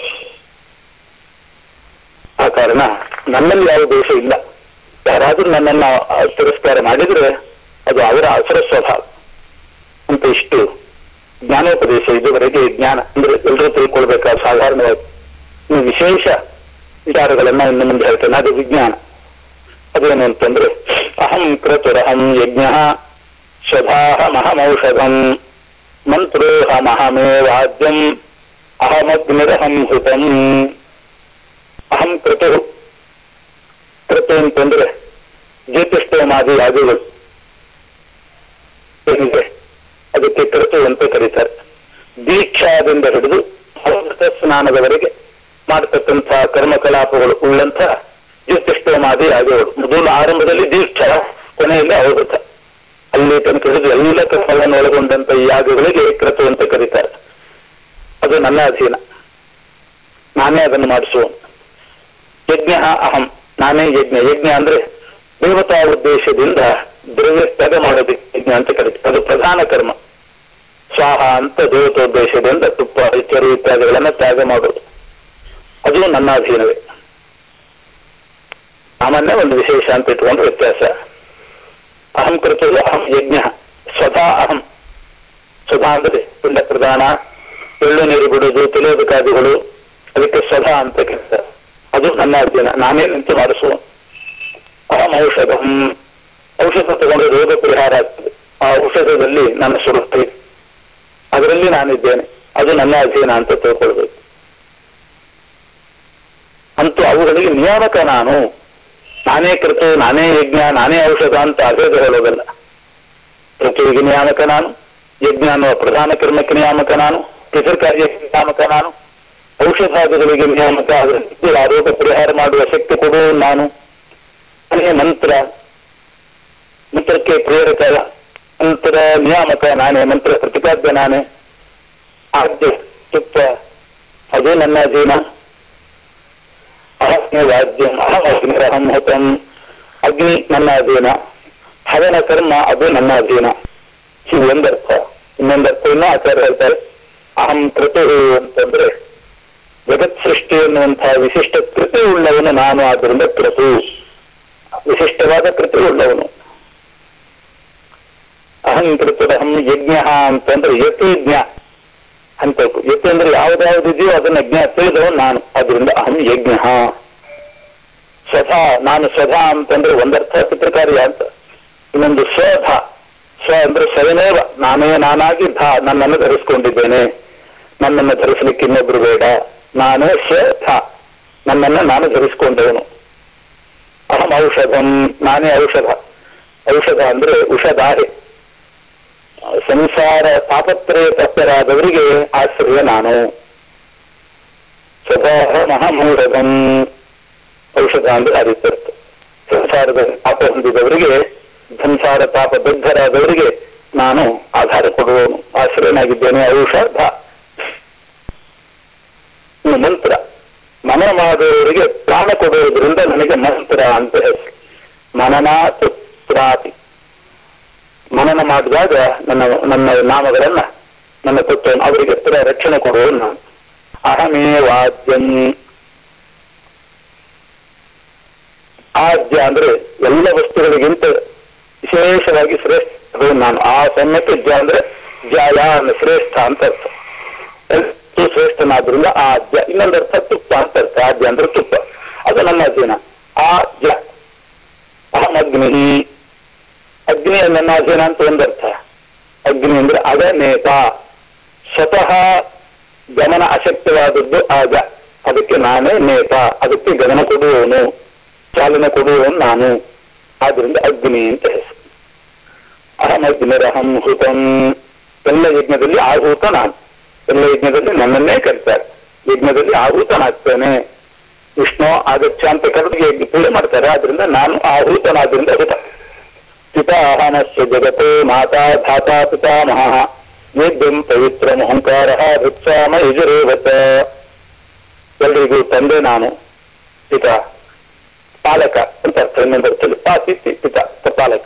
ಆ ಕಾರಣ ನನ್ನಲ್ಲಿ ಯಾವ ದೋಷ ಇಲ್ಲ ಯಾರಾದ್ರೂ ನನ್ನನ್ನ ಆ, ತಿರಸ್ಕಾರ ಮಾಡಿದ್ರೆ ಅದು ಅವರ ಅಸುರ ಸ್ವಭಾವ ಅಂತ ಇಷ್ಟು ಜ್ಞಾನೋಪದೇಶ ಇದುವರೆಗೆ ಜ್ಞಾನ ಅಂದ್ರೆ ಎಲ್ಲರೂ ತಿಳ್ಕೊಳ್ಬೇಕಾದ ಸಾಧಾರಣವಾಗಿ ಇನ್ನು ವಿಶೇಷ ವಿಚಾರಗಳನ್ನ ಇನ್ನು ಮುಂದೆ ಹೇಳ್ತೇನೆ ಅದು ವಿಜ್ಞಾನ ಅದೇನು ಅಂತಂದ್ರೆ ಅಹಂ ಕ್ರತುರಹಂ ಯಜ್ಞ ಶಭಾಹಮಹಮೌಷಧಂ ಮಂತ್ರೋಹಮಹಮೇ ವಾದ್ಯಂ ಅಹಮಗ್ನಿರಹಂ ಹುತಂ ಅಹಂ ಕ್ರತು ಕ್ರತು ಅಂತಂದ್ರೆ ಜ್ಯೋತಿಷ್ಠೋಮಾದಿ ಯಾಗಗಳು ಏನಿದೆ ಅದಕ್ಕೆ ಕ್ರತು ಅಂತ ಕರೀತಾರೆ ದೀಕ್ಷಾದಿಂದ ಹಿಡಿದು ಅಮೃತ ಸ್ನಾನದವರೆಗೆ ಮಾಡತಕ್ಕಂಥ ಕರ್ಮಕಲಾಪಗಳು ಉಳ್ಳಂತ ಜ್ಯೋತಿಷ್ಠೋಮಾದಿ ಯಾಗಗಳು ಮೊದಲು ಆರಂಭದಲ್ಲಿ ದೀಕ್ಷಾ ಕೊನೆಯಲ್ಲಿ ಅವೃತ ಅಲ್ಲಿ ತನಕ ಹಿಡಿದು ಎಲ್ಲ ಕರ್ಮಗಳನ್ನು ಒಳಗೊಂಡಂತ ಈ ಯಾಗಗಳಿಗೆ ಕ್ರತು ಅಂತ ಕರೀತಾರೆ ಅದು ನನ್ನ ಅಧೀನ ನಾನೇ ಅದನ್ನು ಮಾಡಿಸುವ ಯಜ್ಞ ಅಹಂ ನಾನೇ ಯಜ್ಞ ಯಜ್ಞ ಅಂದ್ರೆ ದೇವತಾ ಉದ್ದೇಶದಿಂದ ದ್ರವ್ಯ ತ್ಯಾಗ ಮಾಡೋದಕ್ಕೆ ಯಜ್ಞ ಅಂತ ಕರೀತಾರೆ ಅದು ಪ್ರಧಾನ ಕರ್ಮ ಸ್ವಾಹ ಅಂತ ದೇವತೋದ್ದೇಶದಿಂದ ತುಪ್ಪ ಇತ್ಯಾದಿ ಇತ್ಯಾದಿಗಳನ್ನ ತ್ಯಾಗ ಮಾಡೋದು ಅದು ನನ್ನ ಅಧೀನವೇ ಸಾಮಾನ್ಯ ಒಂದು ವಿಶೇಷ ಅಂತ ಇಟ್ಕೊಂಡು ವ್ಯತ್ಯಾಸ ಅಹಂ ಕೃತವು ಅಹಂ ಯಜ್ಞ ಸ್ವತಃ ಅಹಂ ಸ್ವತಃ ಅಂದ್ರೆ ಪಿಂಡ ಪ್ರದಾನ ಎಳ್ಳು ನೀರು ಬಿಡುವುದು ತಿಲೋದಕಾದಿಗಳು ಅದಕ್ಕೆ ಸ್ವತಃ ಅಂತ ಕರೀತಾರೆ ಅದು ನನ್ನ ಅಧೀನ ನಾನೇ ನಿಂತು ಮಾಡಿಸುವ ಅಹಂ ಔಷಧಂ ಔಷಧ ತಗೊಂಡು ರೋಗ ಪರಿಹಾರ ಆಗ್ತದೆ ಆ ಔಷಧದಲ್ಲಿ ನನ್ನ ಸುರಕ್ಷೆ ಇದೆ. ಅದರಲ್ಲಿ ನಾನಿದ್ದೇನೆ ಅದು ನನ್ನ ಅಧೀನ ಅಂತ ತಿಳ್ಕೊಳ್ಬೇಕು ಅಂತೂ ಅವುಗಳಿಗೆ ನಿಯಾಮಕ ನಾನು ನಾನೇ ಕೃತು ನಾನೇ ಯಜ್ಞ ನಾನೇ ಔಷಧ ಅಂತ ಅಭೇದ ಹೇಳೋದಲ್ಲ ಋತುವಿಗೆ ನಿಯಾಮಕ ನಾನು ಯಜ್ಞ ಅನ್ನುವ ಪ್ರಧಾನ ಕರ್ಮಕ್ಕೆ ನಿಯಾಮಕ ನಾನು ಪಿತೃಕಾರ್ಯಕ್ಕೆ ನಿಯಾಮಕ ನಾನು ಔಷಧಾದಿಗಳಿಗೆ ನಿಯಾಮಕ ಅದರಲ್ಲಿ ಆರೋಗ್ಯ ಪರಿಹಾರ ಮಾಡುವ ಶಕ್ತಿ ಕೊಡುವ ನಾನು ನಾನೇ ಮಂತ್ರ ಮಂತ್ರಕ್ಕೆ ಪ್ರೇರಕ ಮಂತ್ರ ನಿಯಾಮಕ ನಾನೇ ಮಂತ್ರ ಪ್ರತಿಪಾದ್ಯ ನಾನೇ ಆದ್ಯ ತುಪ್ಪ ಅದು ನನ್ನ ಅಧೀನ ಅಹಸ್ಮಿ ವಾದ್ಯಂ ಅಹಂ ಅಗ್ನಿರಹಂ ಹುತಂ ಅಗ್ನಿ ನನ್ನ ಅಧೀನ ಹವನ ಕರ್ಮ ಅದು ನನ್ನ ಅಧೀನ ಇದು ಒಂದರ್ಥ ಇನ್ನೊಂದರ್ಥವನ್ನು ಆಚಾರ್ಯ ಹೇಳ್ತಾರೆ ಅಹಂ ಕೃತು ಅಂತಂದ್ರೆ ಜಗತ್ ಸೃಷ್ಟಿ ಎನ್ನುವಂತಹ ವಿಶಿಷ್ಟ ಕೃತಿ ಉಳ್ಳವನು ನಾನು ಆದ್ದರಿಂದ ಕೃತು ವಿಶಿಷ್ಟವಾದ ಕೃತಿ ಉಳ್ಳವನು ಅಹಂ ಕೃತದಹಂ ಯಜ್ಞ ಅಂತಂದ್ರೆ ಯತಿಜ್ಞ ಅಂತ ಯತಿ ಅಂದ್ರೆ ಯಾವ್ದಾವ್ದಿದೆಯೋ ಅದನ್ನ ಜ್ಞ ತಿಳಿದವನು ನಾನು ಅದರಿಂದ ಅಹಂ ಯಜ್ಞ ಸ್ವಧ ನಾನು ಸ್ವಧ ಅಂತಂದ್ರೆ ಒಂದರ್ಥ ಪಿತೃಕಾರ್ಯ ಅಂತ ಇನ್ನೊಂದು ಸ್ವಧ ಸ್ವ ಅಂದ್ರೆ ಸ್ವಯಮೇವ ನಾನೇ ನಾನಾಗಿ ಧ ನನ್ನನ್ನು ಧರಿಸ್ಕೊಂಡಿದ್ದೇನೆ ನನ್ನನ್ನು ಧರಿಸಲಿಕ್ಕೆ ಇನ್ನೊಬ್ರು ಬೇಡ ನಾನೇ ಸ್ವಧ ನನ್ನನ್ನು ನಾನು ಧರಿಸ್ಕೊಂಡವನು ಅಹಂ ಔಷಧಂ ನಾನೇ ಔಷಧ ಔಷಧ ಅಂದ್ರೆ ಉಷಧಾರೆ ಸಂಸಾರ ತಾಪತ್ರಯ ತಪ್ಪರಾದವರಿಗೆ ಆಶ್ರಯ ನಾನು ಸ್ವತಃ ಔಷಧ ಅಂದ್ರೆ ಅರಿತರ್ಥ ಸಂಸಾರದ ತಾಪ ಹೊಂದಿದವರಿಗೆ ಸಂಸಾರ ತಾಪ ಬದ್ಧರಾದವರಿಗೆ ನಾನು ಆಧಾರ ಕೊಡುವವನು ಆಶ್ರಯನಾಗಿದ್ದೇನೆ ಔಷಧ ಇನ್ನು ಮಂತ್ರ ಮನನ ಮಾಡುವವರಿಗೆ ಪ್ರಾಣ ಕೊಡುವುದರಿಂದ ನನಗೆ ಮಂತ್ರ ಅಂತ ಹೆಸರು ಮನನಾತ್ ಪ್ರಾತಿ ಮನನ ಮಾಡಿದಾಗ ನನ್ನ ನನ್ನ ನಾಮಗಳನ್ನ ನನ್ನ ಕೊಟ್ಟವನು ಅವರಿಗೆ ಪುರ ರಕ್ಷಣೆ ಕೊಡುವವನು ನಾನು ಅಹಮೇ ವಾದ್ಯಂ ಆದ್ಯ ಅಂದ್ರೆ ಎಲ್ಲ ವಸ್ತುಗಳಿಗಿಂತ ವಿಶೇಷವಾಗಿ ಶ್ರೇಷ್ಠ ನಾನು ಆ ಸಮ್ಯಕ್ಕೆ ಜ ಅಂದ್ರೆ ಜಯ ಅಂದ್ರೆ ಶ್ರೇಷ್ಠ ಅಂತ ಅರ್ಥ ಎಲ್ಲಕ್ಕೂ ಶ್ರೇಷ್ಠನಾದ್ರಿಂದ ಆದ್ಯ ಇನ್ನೊಂದರ್ಥ ತುಪ್ಪ ಅಂತ ಅರ್ಥ ಆದ್ಯ ಅಂದ್ರೆ ತುಪ್ಪ ಅದು ನನ್ನ ಅಧೀನ ಆದ್ಯ ಅಹಂ ಅಗ್ನಿ ಅಗ್ನಿ ನನ್ನ ಅಧೀನ ಅಂತ ಒಂದರ್ಥ ಅಗ್ನಿ ಅಂದ್ರೆ ಅಗನೇತ ಸ್ವತಃ ಗಮನ ಅಶಕ್ತವಾದದ್ದು ಆಗ ಅದಕ್ಕೆ ನಾನೇ ನೇತ ಅದಕ್ಕೆ ಗಮನ ಕೊಡುವವನು ಚಾಲನೆ ಕೊಡುವವನು ನಾನು ಆದ್ರಿಂದ ಅಗ್ನಿ ಅಂತ ಹೆಸರು ಅಹಂ ಅಗ್ನಿರಹಂ ಹುತಂ ಎಲ್ಲ ಯಜ್ಞದಲ್ಲಿ ಆಹೂತ ನಾನು ಎಲ್ಲ ಯಜ್ಞದಲ್ಲಿ ನನ್ನನ್ನೇ ಕರೀತಾರೆ ಯಜ್ಞದಲ್ಲಿ ಆಹೂತನಾಗ್ತೇನೆ ವಿಷ್ಣು ಆಗಚ್ಚ ಅಂತ ಕರೆದು ಯಜ್ಞ ಪೂಜೆ ಮಾಡ್ತಾರೆ ಆದ್ರಿಂದ ನಾನು ಆಹೂತನಾದ್ರಿಂದ ಹುತ ಪಿತಾಹನಸ್ಯ ಜಗತ್ತು ಮಾತಾ ಧಾತಾ ಪಿತಾಮಹ ವೇದ್ಯಂ ಪವಿತ್ರ ಅಹಂಕಾರ ವೃತ್ಸಾಮ ಯಜುರೇವತ ಎಲ್ರಿಗೂ ತಂದೆ ನಾನು ಪಿತ ಪಾಲಕ ಅಂತ ಅರ್ಥ ಇನ್ನೊಂದು ಅರ್ಥದಲ್ಲಿ ಪಾತಿಥಿ ಪಿತ ಪಾಲಕ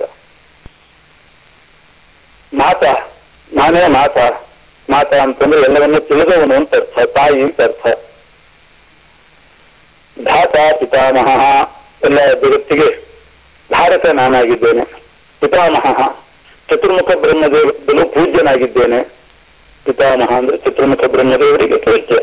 ಮಾತ ನಾನೇ ಮಾತ ಮಾತ ಅಂತಂದ್ರೆ ಎಲ್ಲವನ್ನೂ ತಿಳಿದವನು ಅಂತ ಅರ್ಥ ತಾಯಿ ಅಂತ ಅರ್ಥ ಧಾತ ಪಿತಾಮಹ ಎಲ್ಲ ಜಗತ್ತಿಗೆ ಧಾರಕ ನಾನಾಗಿದ್ದೇನೆ ಪಿತಾಮಹ ಚತುರ್ಮುಖ ಬ್ರಹ್ಮದೇವರಿಗೂ ಪೂಜ್ಯನಾಗಿದ್ದೇನೆ ಪಿತಾಮಹ ಅಂದ್ರೆ ಚತುರ್ಮುಖ ಬ್ರಹ್ಮದೇವರಿಗೆ ಪೂಜ್ಯ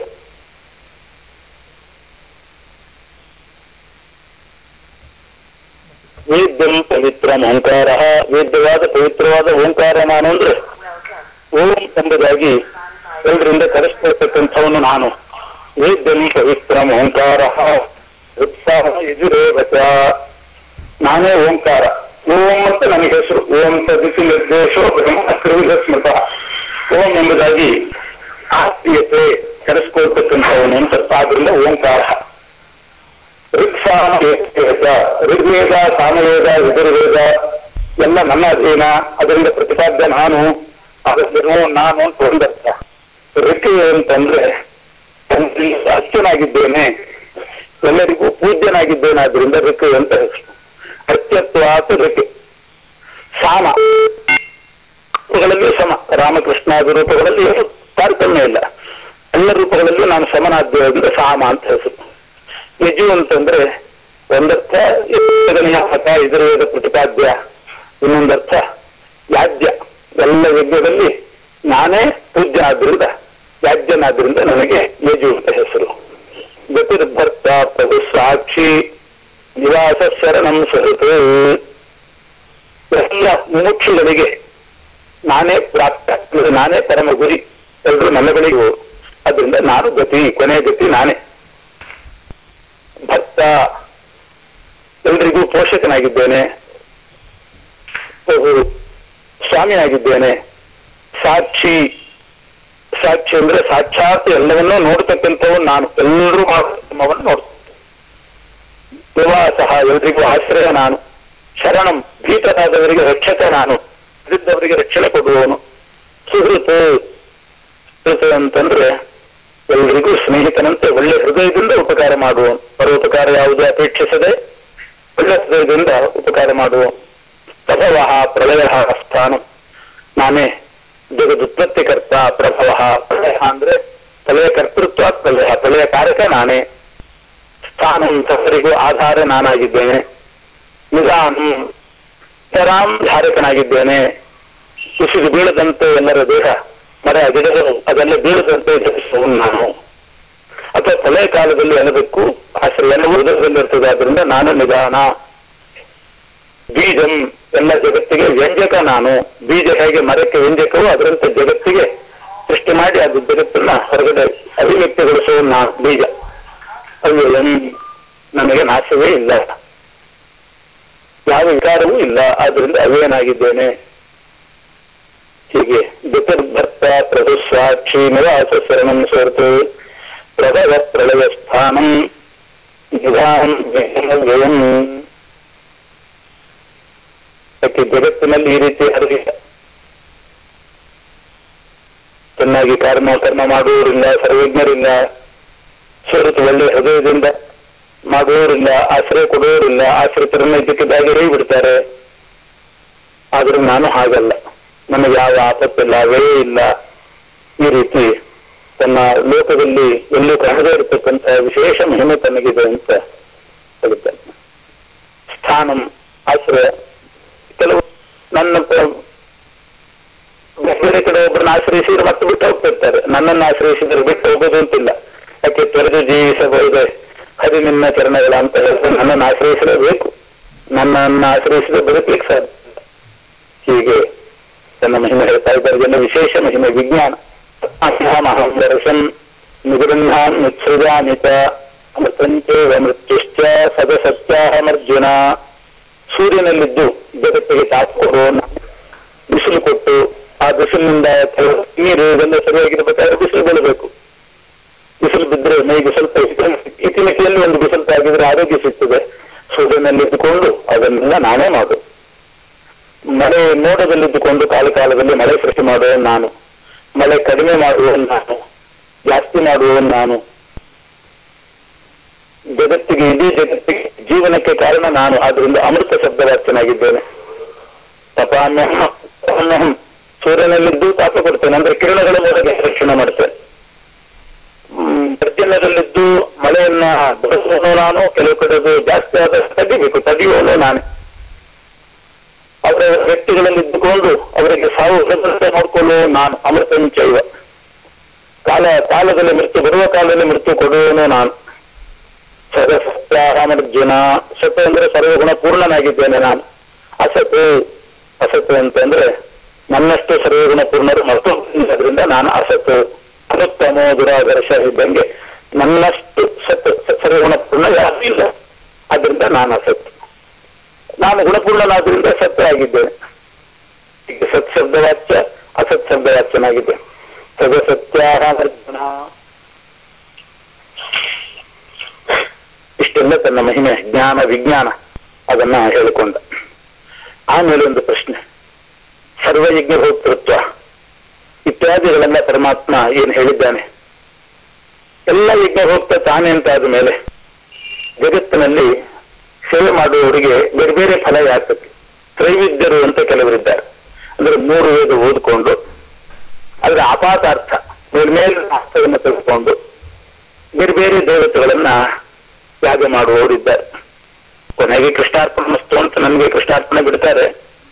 ವೇದ್ಯಂ ಪವಿತ್ರ ಓಂಕಾರ ವೇದ್ಯವಾದ ಪವಿತ್ರವಾದ ಓಂಕಾರ ನಾನು ಅಂದ್ರೆ ಓಂ ಎಂಬುದಾಗಿ ಎಲ್ಲರಿಂದ ಕರೆಸ್ಕೊಳ್ತಕ್ಕಂಥವನು ನಾನು ವೇದ್ಯಂ ಪವಿತ್ರ ಓಂಕಾರ ಉತ್ಸಾಹ ಯಜುರೇವಚ ನಾನೇ ಓಂಕಾರ ಓಂ ಅಂತ ನನಗೆ ಹೆಸರು ಓಂ ತದಿಸಿ ನಿರ್ದೇಶೋ ಬ್ರಹ್ಮ ತ್ರಿವಿಧ ಸ್ಮೃತ ಓಂ ಎಂಬುದಾಗಿ ಆತ್ಮೀಯತೆ ಕರೆಸ್ಕೊಳ್ತಕ್ಕಂಥವನು ಅಂತ ಆದ್ರಿಂದ ಓಂಕಾರ ಋಕ್ಸಾಮ ಋಗ್ವೇದ ಸಾಮವೇದ ಯಜುರ್ವೇದ ಎಲ್ಲ ನನ್ನ ಅಧೀನ ಅದರಿಂದ ಪ್ರತಿಪಾದ್ಯ ನಾನು ಅದನ್ನು ನಾನು ಅಂತ ಒಂದರ್ಥ ಋಕ್ ಅಂತಂದ್ರೆ ಅತ್ಯನಾಗಿದ್ದೇನೆ ಎಲ್ಲರಿಗೂ ಪೂಜ್ಯನಾಗಿದ್ದೇನೆ ಆದ್ರಿಂದ ಋಕ್ ಅಂತ ಹೆಸರು ಅತ್ಯತ್ವಾತ್ ಋಕ್ ಸಾಮ ರೂಪಗಳಲ್ಲಿಯೂ ಸಮ ರಾಮಕೃಷ್ಣಾದಿ ರೂಪಗಳಲ್ಲಿ ಏನು ತಾರತಮ್ಯ ಇಲ್ಲ ಎಲ್ಲ ರೂಪಗಳಲ್ಲಿಯೂ ನಾನು ಸಮನಾದ್ಯದಿಂದ ಸಾಮ ಅಂತ ಹೆಸರು ಯಜು ಅಂತಂದ್ರೆ ಒಂದರ್ಥ ಯಜ್ಞಗಣೀಯ ಮತ ಎದುರುವೇದ ಪ್ರತಿಪಾದ್ಯ ಇನ್ನೊಂದರ್ಥ ಯಾಜ್ಯ ಎಲ್ಲ ಯಜ್ಞದಲ್ಲಿ ನಾನೇ ಪೂಜ್ಯನಾದ್ರಿಂದ ಯಾಜ್ಯನಾದ್ರಿಂದ ನನಗೆ ಯಜು ಅಂತ ಹೆಸರು ಗತಿರ್ಭರ್ತ ಪ್ರಭು ಸಾಕ್ಷಿ ನಿವಾಸ ಶರಣಂ ಸಹಿತ ಎಲ್ಲ ಮುಮುಕ್ಷುಗಳಿಗೆ ನಾನೇ ಪ್ರಾಪ್ತ ಅಂದ್ರೆ ನಾನೇ ಪರಮ ಗುರಿ ಎಲ್ಲರೂ ನನ್ನ ಬಳಿಗೆ ಹೋಗು ಅದರಿಂದ ನಾನು ಗತಿ ಕೊನೆಯ ಗತಿ ನಾನೇ ಭಕ್ತ ಎಲ್ರಿಗೂ ಪೋಷಕನಾಗಿದ್ದೇನೆ ಪ್ರಭು ಸ್ವಾಮಿಯಾಗಿದ್ದೇನೆ ಸಾಕ್ಷಿ ಸಾಕ್ಷಿ ಅಂದ್ರೆ ಸಾಕ್ಷಾತ್ ಎಲ್ಲವನ್ನೂ ನೋಡ್ತಕ್ಕಂಥವು ನಾನು ಎಲ್ಲರೂ ಮಾಡುವನ್ನು ನೋಡ್ತೇನೆ ನಿವಾಸ ಎಲ್ರಿಗೂ ಆಶ್ರಯ ನಾನು ಶರಣಂ ಭೀತರಾದವರಿಗೆ ರಕ್ಷಕ ನಾನು ಇದ್ದವರಿಗೆ ರಕ್ಷಣೆ ಕೊಡುವವನು ಸುಹೃತ್ ಸುಹೃತ್ ಅಂತಂದ್ರೆ ಎಲ್ರಿಗೂ ಸ್ನೇಹಿತನಂತೆ ಒಳ್ಳೆ ಹೃದಯದಿಂದ ಉಪಕಾರ ಮಾಡುವವನು ಪರೋಪಕಾರ ಯಾವುದೇ ಅಪೇಕ್ಷಿಸದೆ ಒಳ್ಳೆ ಹೃದಯದಿಂದ ಉಪಕಾರ ಮಾಡುವ ಪ್ರಭವ ಪ್ರಳಯ ಸ್ಥಾನ ನಾನೇ ಜಗದುತ್ಪತ್ತಿಕರ್ತ ಪ್ರಭವ ಪ್ರಳಯ ಅಂದ್ರೆ ಪ್ರಳಯ ಕರ್ತೃತ್ವ ಪ್ರಳಯ ಪ್ರಳಯ ಕಾರಕ ನಾನೇ ಸ್ಥಾನ ಸಫರಿಗೂ ಆಧಾರ ನಾನಾಗಿದ್ದೇನೆ ನಿಧಾನ ನಿರಾಂ ಧಾರಕನಾಗಿದ್ದೇನೆ ಕುಸಿದು ಬೀಳದಂತೆ ಎಲ್ಲರ ದೇಹ ಮರ ಗಿಡಗಳು ಅದೆಲ್ಲ ಬೀಳದಂತೆ ಜಪಿಸುವವನು ನಾನು ಅಥವಾ ಪ್ರಳಯ ಕಾಲದಲ್ಲಿ ಎಲ್ಲದಕ್ಕೂ ಆಶ್ರಯ ಎಲ್ಲ ಉದರದಲ್ಲಿರ್ತದೆ ಆದ್ರಿಂದ ನಾನು ನಿಧಾನ ಬೀಜಂ ಎಲ್ಲ ಜಗತ್ತಿಗೆ ವ್ಯಂಜಕ ನಾನು ಬೀಜ ಹೇಗೆ ಮರಕ್ಕೆ ವ್ಯಂಜಕವೋ ಅದರಂತೆ ಜಗತ್ತಿಗೆ ಸೃಷ್ಟಿ ಮಾಡಿ ಅದು ಜಗತ್ತನ್ನ ಹೊರಗಡೆ ಅಭಿವ್ಯಕ್ತಿಗೊಳಿಸುವ ನಾ ಬೀಜ ಅವ್ಯಯಂ ನನಗೆ ನಾಶವೇ ಇಲ್ಲ ಯಾವ ವಿಕಾರವೂ ಇಲ್ಲ ಆದ್ರಿಂದ ಅವ್ಯಯನಾಗಿದ್ದೇನೆ ಹೀಗೆ ಗತಿರ್ಭರ್ತ ಪ್ರಭು ಸಾಕ್ಷಿ ನಿವಾಸ ಶರಣಂ ಸೋರ್ತು ಪ್ರಭವ ಪ್ರಳಯ ಸ್ಥಾನಂ ನಿಧಾನ ವ್ಯಯಂ ಯಾಕೆ ಜಗತ್ತಿನಲ್ಲಿ ಈ ರೀತಿ ಅರಿವಿಲ್ಲ ಚೆನ್ನಾಗಿ ಕರ್ಮ ಕರ್ಮ ಮಾಡುವವರಿಲ್ಲ ಸರ್ವಜ್ಞರಿಲ್ಲ ಸ್ವರೂಪ ಒಳ್ಳೆ ಹೃದಯದಿಂದ ಮಾಡುವವರಿಲ್ಲ ಆಶ್ರಯ ಕೊಡುವವರಿಲ್ಲ ಆಶ್ರಿತರನ್ನ ಇದ್ದಕ್ಕಿದ್ದಾಗೆ ಬಿಡ್ತಾರೆ ಆದ್ರೂ ನಾನು ಹಾಗಲ್ಲ ನನಗೆ ಯಾವ ಆಪತ್ತಿಲ್ಲ ವ್ಯಯ ಇಲ್ಲ ಈ ರೀತಿ ತನ್ನ ಲೋಕದಲ್ಲಿ ಎಲ್ಲೂ ಕಾಣದೇ ಇರತಕ್ಕಂಥ ವಿಶೇಷ ಮಹಿಮೆ ತನಗಿದೆ ಅಂತ ಹೇಳ್ತಾನೆ ಸ್ಥಾನಂ ಆಶ್ರಯ ಕೆಲವು ನನ್ನ ಪ- ಬೇರೆ ಕಡೆ ಒಬ್ಬರನ್ನ ಆಶ್ರಯಿಸಿದ್ರೆ ಮತ್ತೆ ಬಿಟ್ಟು ಹೋಗ್ತಿರ್ತಾರೆ ನನ್ನನ್ನು ಆಶ್ರಯಿಸಿದ್ರೆ ಬಿಟ್ಟು ಹೋಗೋದು ಅಂತಿಲ್ಲ ಯಾಕೆ ತೊರೆದು ಜೀವಿಸಬಹುದೇ ಹರಿ ನಿನ್ನ ಚರಣಗಳ ಅಂತ ಹೇಳಿದ್ರೆ ನನ್ನನ್ನು ಆಶ್ರಯಿಸಲೇಬೇಕು ನನ್ನನ್ನು ಆಶ್ರಯಿಸಿದ್ರೆ ಬದುಕಲಿಕ್ಕೆ ಸಾಧ್ಯ ಹೀಗೆ ತನ್ನ ಮಹಿಮೆ ಹೇಳ್ತಾ ಇದ್ದಾರೆ ಜನ ವಿಶೇಷ ಮಹಿಮೆ ವಿಜ್ಞಾನ ಅಹಂ ವರ್ಷಂ ನಿಗೃಹಾನ್ ನಿತ್ಸೃಜಾಮಿತ ಅಮೃತಂಚೇವ ಮೃತ್ಯುಶ್ಚ ಸದಸತ್ಯಾಹಮರ್ಜುನ ಸೂರ್ಯನಲ್ಲಿದ್ದು ಜಗತ್ತಿಗೆ ತಾಕು ಕೊಡುವವನು ಬಿಸಿಲು ಕೊಟ್ಟು ಆ ಬಿಸಿಲಿನಿಂದ ಕೆಲವು ನೀರು ಇದೆಲ್ಲ ಸರಿಯಾಗಿರ್ಬೇಕಾದ್ರೆ ಬಿಸಿಲು ಬೀಳಬೇಕು ಬಿಸಿಲು ಬಿದ್ದರೆ ಮೈಗೆ ಸ್ವಲ್ಪ ಇತಿಮಿತಿಯಲ್ಲಿ ಒಂದು ಬಿಸಿಲು ತಾಗಿದ್ರೆ ಆರೋಗ್ಯ ಸಿಗ್ತದೆ ಸೂರ್ಯನಲ್ಲಿದ್ದುಕೊಂಡು ಅದನ್ನೆಲ್ಲ ನಾನೇ ಮಾಡು ಮಳೆ ಮೋಡದಲ್ಲಿದ್ದುಕೊಂಡು ಕಾಲ ಕಾಲದಲ್ಲಿ ಮಳೆ ಸೃಷ್ಟಿ ಮಾಡುವವನು ನಾನು ಮಳೆ ಕಡಿಮೆ ಮಾಡುವವನು ನಾನು ಜಾಸ್ತಿ ಮಾಡುವವನು ನಾನು ಜಗತ್ತಿಗೆ ಇಡೀ ಜಗತ್ತಿಗೆ ಜೀವನಕ್ಕೆ ಕಾರಣ ನಾನು ಆದ್ರಿಂದ ಅಮೃತ ಶಬ್ದವಾಚ್ಯನಾಗಿದ್ದೇನೆ ತಪಾಮ್ಯಹಂ ತಪಾಮ್ಯಹಂ ಸೂರ್ಯನಲ್ಲಿದ್ದು ತಾಪ ಕೊಡ್ತೇನೆ ಅಂದ್ರೆ ಕಿರಣಗಳ ಮೂಲಕ ರಕ್ಷಣೆ ಮಾಡ್ತೇನೆ ಹ್ಮ್, ಪರ್ಜನ್ಯದಲ್ಲಿದ್ದು ಮಳೆಯನ್ನ ಬಡಿಸುವನು ನಾನು ಕೆಲವು ಕಡೆ ಅದು ಜಾಸ್ತಿ ಆದ ತಡಿಬೇಕು ತಡೆಯುವನು ನಾನು ಅವರ ವ್ಯಕ್ತಿಗಳಲ್ಲಿ ಇದ್ದುಕೊಂಡು ಅವರಿಗೆ ಸಾವು ಹೆದರದೆ ನೋಡ್ಕೊಳ್ಳುವ ನಾನು ಅಮೃತಂಚೈವ ಕಾಲ ಕಾಲದಲ್ಲಿ ಮೃತ್ಯು ಬರುವ ಕಾಲದಲ್ಲಿ ಮೃತ್ಯು ಕೊಡುವನು ನಾನು ಸದಸತ್ಯಾರಾಮರ್ಜುನ ಸತ್ ಅಂದ್ರೆ ಸರ್ವಗುಣ ಪೂರ್ಣನಾಗಿದ್ದೇನೆ ನಾನು ಅಸತು ಅಸತು ಅಂತಂದ್ರೆ ನನ್ನಷ್ಟು ಸರ್ವಗುಣ ಪೂರ್ಣರು ಮತ್ತು ಅದರಿಂದ ನಾನು ಅಸತು ಅನುತ್ತಮೋ ದುರಾದರ್ಶ ಇದ್ದಂಗೆ ನನ್ನಷ್ಟು ಸತ್ ಸರ್ವಗುಣ ಪೂರ್ಣ ಯಾರೂ ಇಲ್ಲ ಅದರಿಂದ ನಾನು ಅಸತ್ತು ನಾನು ಗುಣಪೂರ್ಣನಾದ್ರಿಂದ ಸತ್ಯ ಆಗಿದ್ದೇನೆ ಈಗ ಸತ್ ಶಬ್ದವಾಚ್ಯ ಅಸತ್ ಶಬ್ದವಾಚ್ಯನಾಗಿದ್ದೆ ಸದ ಸತ್ಯಾರಾಮರ್ಜುನ ಇಷ್ಟೆಲ್ಲ ತನ್ನ ಮಹಿಮೆ ಜ್ಞಾನ ವಿಜ್ಞಾನ ಅದನ್ನ ಹೇಳಿಕೊಂಡ ಆಮೇಲೆ ಒಂದು ಪ್ರಶ್ನೆ ಸರ್ವಯಜ್ಞ ಭೋಕ್ತೃತ್ವ ಇತ್ಯಾದಿಗಳೆಲ್ಲ ಪರಮಾತ್ಮ ಏನು ಹೇಳಿದ್ದಾನೆ ಎಲ್ಲ ಯಜ್ಞ ಹೋಗ್ತಾ ತಾನೇ ಅಂತ ಆದ ಮೇಲೆ ಜಗತ್ತಿನಲ್ಲಿ ಸೇವೆ ಮಾಡುವವರಿಗೆ ಬೇರೆ ಬೇರೆ ಫಲ ಯಾತಕ್ಕೆ ತ್ರೈವಿದ್ಯರು ಅಂತ ಕೆಲವರಿದ್ದಾರೆ ಅಂದ್ರೆ ಮೂರು ವೇದ ಓದ್ಕೊಂಡು ಅದರ ಅಪಾತ ಅರ್ಥ ಮೇಲ್ಮೇಲೆ ಅರ್ಥವನ್ನು ತೆಗೆದುಕೊಂಡು ಬೇರೆ ಬೇರೆ ದೇವತೆಗಳನ್ನ ಯಾಗ ಮಾಡುವವರಿದ್ದಾರೆ ಕೊನೆಗೆ ಕೃಷ್ಣಾರ್ಪಣ ಮಸ್ತು ಅಂತ ನಮಗೆ ಕೃಷ್ಣಾರ್ಪಣೆ ಬಿಡ್ತಾರೆ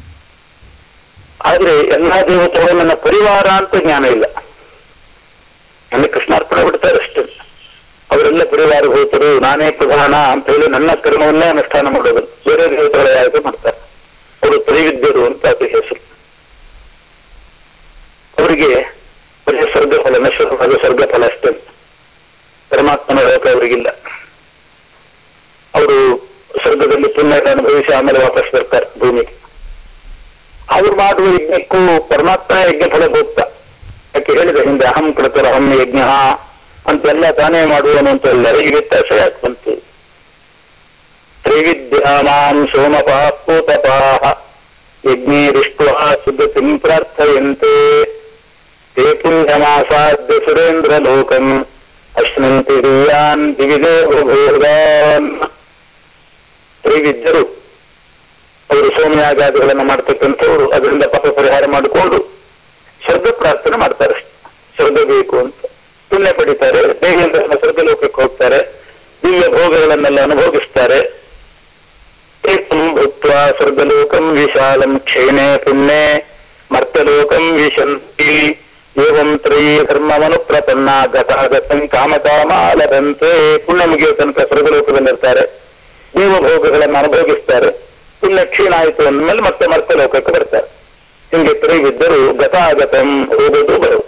ಆದ್ರೆ ಎಲ್ಲಾ ದೇವತೆಗಳು ನನ್ನ ಪರಿವಾರ ಅಂತ ಜ್ಞಾನ ಇಲ್ಲ ನನಗೆ ಕೃಷ್ಣಾರ್ಪಣೆ ಬಿಡ್ತಾರೆ ಅಷ್ಟೇ ಅವರೆಲ್ಲ ಪರಿವಾರ ಹೋತರು ನಾನೇ ಪ್ರಧಾನ ಅಂತ ಹೇಳಿ ನನ್ನ ಕರ್ಮವನ್ನೇ ಅನುಷ್ಠಾನ ಮಾಡೋದು ಬೇರೆ ದೇವತೆಗಳ ಯಾಗ ಮಾಡ್ತಾರೆ ಅವರು ತ್ರೈವಿದ್ಯರು ಅಂತ ಅದು ಹೆಸರು ಅವರಿಗೆ ಬರೀ ಸ್ವರ್ಗ ಫಲ ನಶ್ವರವಾದ ಸ್ವರ್ಗ ಫಲ ಅಷ್ಟೇ ಪರಮಾತ್ಮನ ಲೋಕ ಅವರಿಗಿಲ್ಲ ಅವರು ಸ್ವರ್ಗದಲ್ಲಿ ಪುಣ್ಯ ಅನುಭವಿಸಿ ಆಮೇಲೆ ವಾಪಸ್ ಬರ್ತಾರೆ ಭೂಮಿಗೆ ಅವ್ರು ಮಾಡುವ ಯಜ್ಞಕ್ಕೂ ಪರಮಾತ್ಮ ಯಜ್ಞ ಫಲ ಹೋಗ್ತಾ ಯಾಕೆ ಹೇಳಿದೆ ಹಿಂದೆ ಅಹಂ ಕೃತರ ಅಹಂ ಯಜ್ಞ ಅಂತೆಲ್ಲ ತಾನೇ ಮಾಡುವನು ಅಂತ ಎಲ್ಲರಿಗೆ ವ್ಯತ್ಯಾಸ ಯಾಕೆ ಬಂತು ತ್ರಿವಿದ್ಯಾನಾಂ ಸೋಮಪಾಃ ಪೂತಪಾಃ ಯಜ್ಞೇರಿಷ್ಟ್ವಾ ಸುಗತಿಂ ಪ್ರಾರ್ಥಯಂತೆ ते पुण्यमासाद्य सुरेन्द्रलोकम् ಅಶ್ನಂತಿ ದಿವ್ಯಾನ್ ದಿವಿದೇವಭೂತಾನ್ ತ್ರೈವಿದ್ಯರು ಅವರು ಸೋಮಯಾಗಾದಿಗಳನ್ನು ಮಾಡ್ತಕ್ಕಂಥವ್ರು ಅದರಿಂದ ಪಾಪ ಪರಿಹಾರ ಮಾಡಿಕೊಂಡು ಸ್ವರ್ಗ ಪ್ರಾರ್ಥನೆ ಮಾಡ್ತಾರೆ ಸ್ವರ್ಗ ಬೇಕು ಅಂತ ಪುಣ್ಯ ಪಡಿತಾರೆ ದೇವಿಯಿಂದ ಸ್ವರ್ಗ ಲೋಕಕ್ಕೆ ಹೋಗ್ತಾರೆ ದಿವ್ಯ ಭೋಗಗಳನ್ನೆಲ್ಲ ಅನುಭೋಗಿಸ್ತಾರೆ ಏಕಂ ಭೂತ್ವ ಸ್ವರ್ಗಲೋಕಂ ವಿಶಾಲಂ ಕ್ಷೇಣೆ ಪುಣ್ಯೆ ಮರ್ತಲೋಕಂ ವಿಶಂತಿ ಏವಂ ತ್ರಯೀ ಧರ್ಮವನು ಪ್ರಪನ್ನ ಗತಾಗತಂ ಕಾಮಕಾಮಾಲದಂತೆ ಪುಣ್ಯ ಮುಗಿಯೋ ತನಕ ಸ್ವರ್ಗಲೋಕದಲ್ಲಿರ್ತಾರೆ ದೇವಭೋಗಗಳನ್ನು ಅನುಭೋಗಿಸ್ತಾರೆ ಪುಣ್ಯ ಕ್ಷೀಣ ಆಯಿತು ಅಂದ್ಮೇಲೆ ಮತ್ತೆ ಮತ್ತೆ ಲೋಕಕ್ಕೆ ಬರ್ತಾರೆ ಹಿಂಗೆ ತ್ರೈವಿದ್ದರು ಗತಾಗತಂ ಹೋಗೋದು ಬರೋದು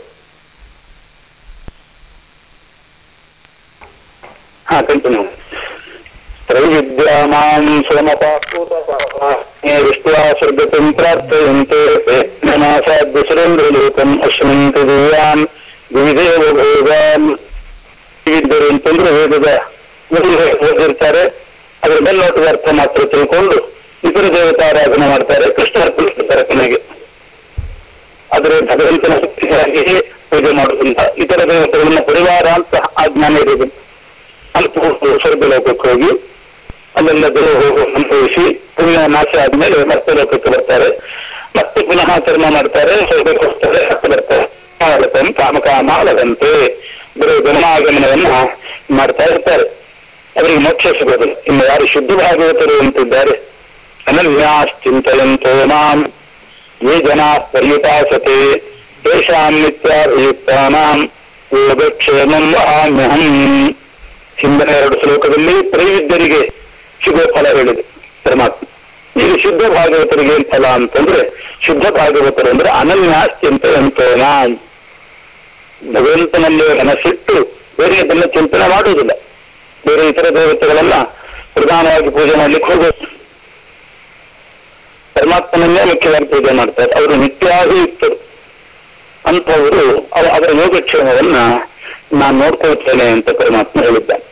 ಹಾ ಕಂಟಿನ್ಯೂ ತ್ರೈವಿದ್ಯಾಮಾಂ ಸೋಮಪಾಪೂತಪಾಷ್ಟ್ವಾ ಸ್ವರ್ಗತಿಂ ಪ್ರಾರ್ಥಯಂತೆ ನಮಾಸಾದ್ಯ ಸುರೇಂದ್ರಲೋಕಂ ಅಶ್ವಂತ ದಿವ್ಯಾನ್ ವಿವಿಧೇವ ಭೋಗಾನ್ ಇದ್ದರು ಅಂತಂದ್ರೆ ವೇದದ ಮೊದಲು ಓದಿರ್ತಾರೆ ಅದರ ಬೆನ್ನೋಟದ ಅರ್ಥ ಮಾತ್ರ ತಿಳ್ಕೊಂಡು ಇತರ ದೇವತಾರಾಧನೆ ಮಾಡ್ತಾರೆ ಕೃಷ್ಣ ಅರ್ಪಿಸ್ತಾರೆ ಕೊನೆಗೆ ಆದರೆ ಭಗವಂತನ ಶಕ್ತಿಗಾಗಿ ಪೂಜೆ ಮಾಡುವುದಿಲ್ಲ ಇತರ ದೇವತೆಗಳನ್ನ ಪರಿವಾರ ಅಂತ ಆ ಜ್ಞಾನ ಇರುವುದು ಅಲ್ಪ ಸ್ವರ್ಗ ಲೋಕಕ್ಕೆ ಹೋಗಿ ಅಲ್ಲೆಲ್ಲ ದೇವ ಹೋಗಿ ಅನುಭವಿಸಿ ಪುಣ್ಯ ನಾಶ ಆದ್ಮೇಲೆ ಮತ್ತೆ ಲೋಕಕ್ಕೆ ಬರ್ತಾರೆ ಮತ್ತೆ ಪುನಃ ಕರ್ಮ ಮಾಡ್ತಾರೆ ಸ್ವರ್ಗಕ್ಕೆ ಹೋಗ್ತಾರೆ ಮತ್ತೆ ಬರ್ತಾರೆ ಕಾಲಕಂ ಕಾಮಕಾಮಾಲದಂತೆ ಬರೀ ಗಮನಾಗಮನವನ್ನ ಮಾಡ್ತಾ ಇರ್ತಾರೆ ಅವರಿಗೆ ಮೋಕ್ಷ ಸಿಗೋದಿಲ್ಲ ಇನ್ನು ಯಾರು ಶುದ್ಧ ಭಾಗವತರು ಅಂತಿದ್ದಾರೆ ಅನನ್ಯಾಶ್ಚಿಂತೆಯಂತೋ ಮಾಂ ಯೇ ಜನ ಪರ್ಯುಪಾಸತೆ ತೇಷಾಂ ನಿತ್ಯಾಭಿಯುಕ್ತಾನಾಂ ಯೋಗಕ್ಷೇಮಂ ವಹಾಮ್ಯಹಂ ಹಿಂದಿನ ಎರಡು ಶ್ಲೋಕದಲ್ಲಿ ತ್ರೈವಿದ್ಯರಿಗೆ ಸಿಗೋ ಫಲ ಹೇಳಿದೆ ಪರಮಾತ್ಮ ಈಗ ಶುದ್ಧ ಭಾಗವತರಿಗೆ ಏನ್ ಫಲ ಅಂತಂದ್ರೆ ಶುದ್ಧ ಭಾಗವತರು ಅಂದ್ರೆ ಅನನ್ಯಾಶ್ಚಿಂತೆ ಅಂತೋನ ಭಗವಂತನಲ್ಲಿ ಮನಸ್ಸಿಟ್ಟು ಬೇರೆ ಅದನ್ನ ಚಿಂತನೆ ಮಾಡುವುದಿಲ್ಲ ಬೇರೆ ಇತರ ದೇವತೆಗಳನ್ನ ಪ್ರಧಾನವಾಗಿ ಪೂಜೆ ಮಾಡ್ಲಿಕ್ಕೆ ಹೋಗೋದು ಪರಮಾತ್ಮನನ್ನೇ ಮುಖ್ಯವಾಗಿ ಪೂಜೆ ಮಾಡ್ತಾರೆ ಅವರು ನಿತ್ಯಾಭಿಯುಕ್ತರು ಅಂಥವರು ಅವ- ಅವರ ಯೋಗಕ್ಷೇಮವನ್ನ ನಾನು ನೋಡ್ಕೊಳ್ತೇನೆ ಅಂತ ಪರಮಾತ್ಮ ಹೇಳಿದ್ದಾನೆ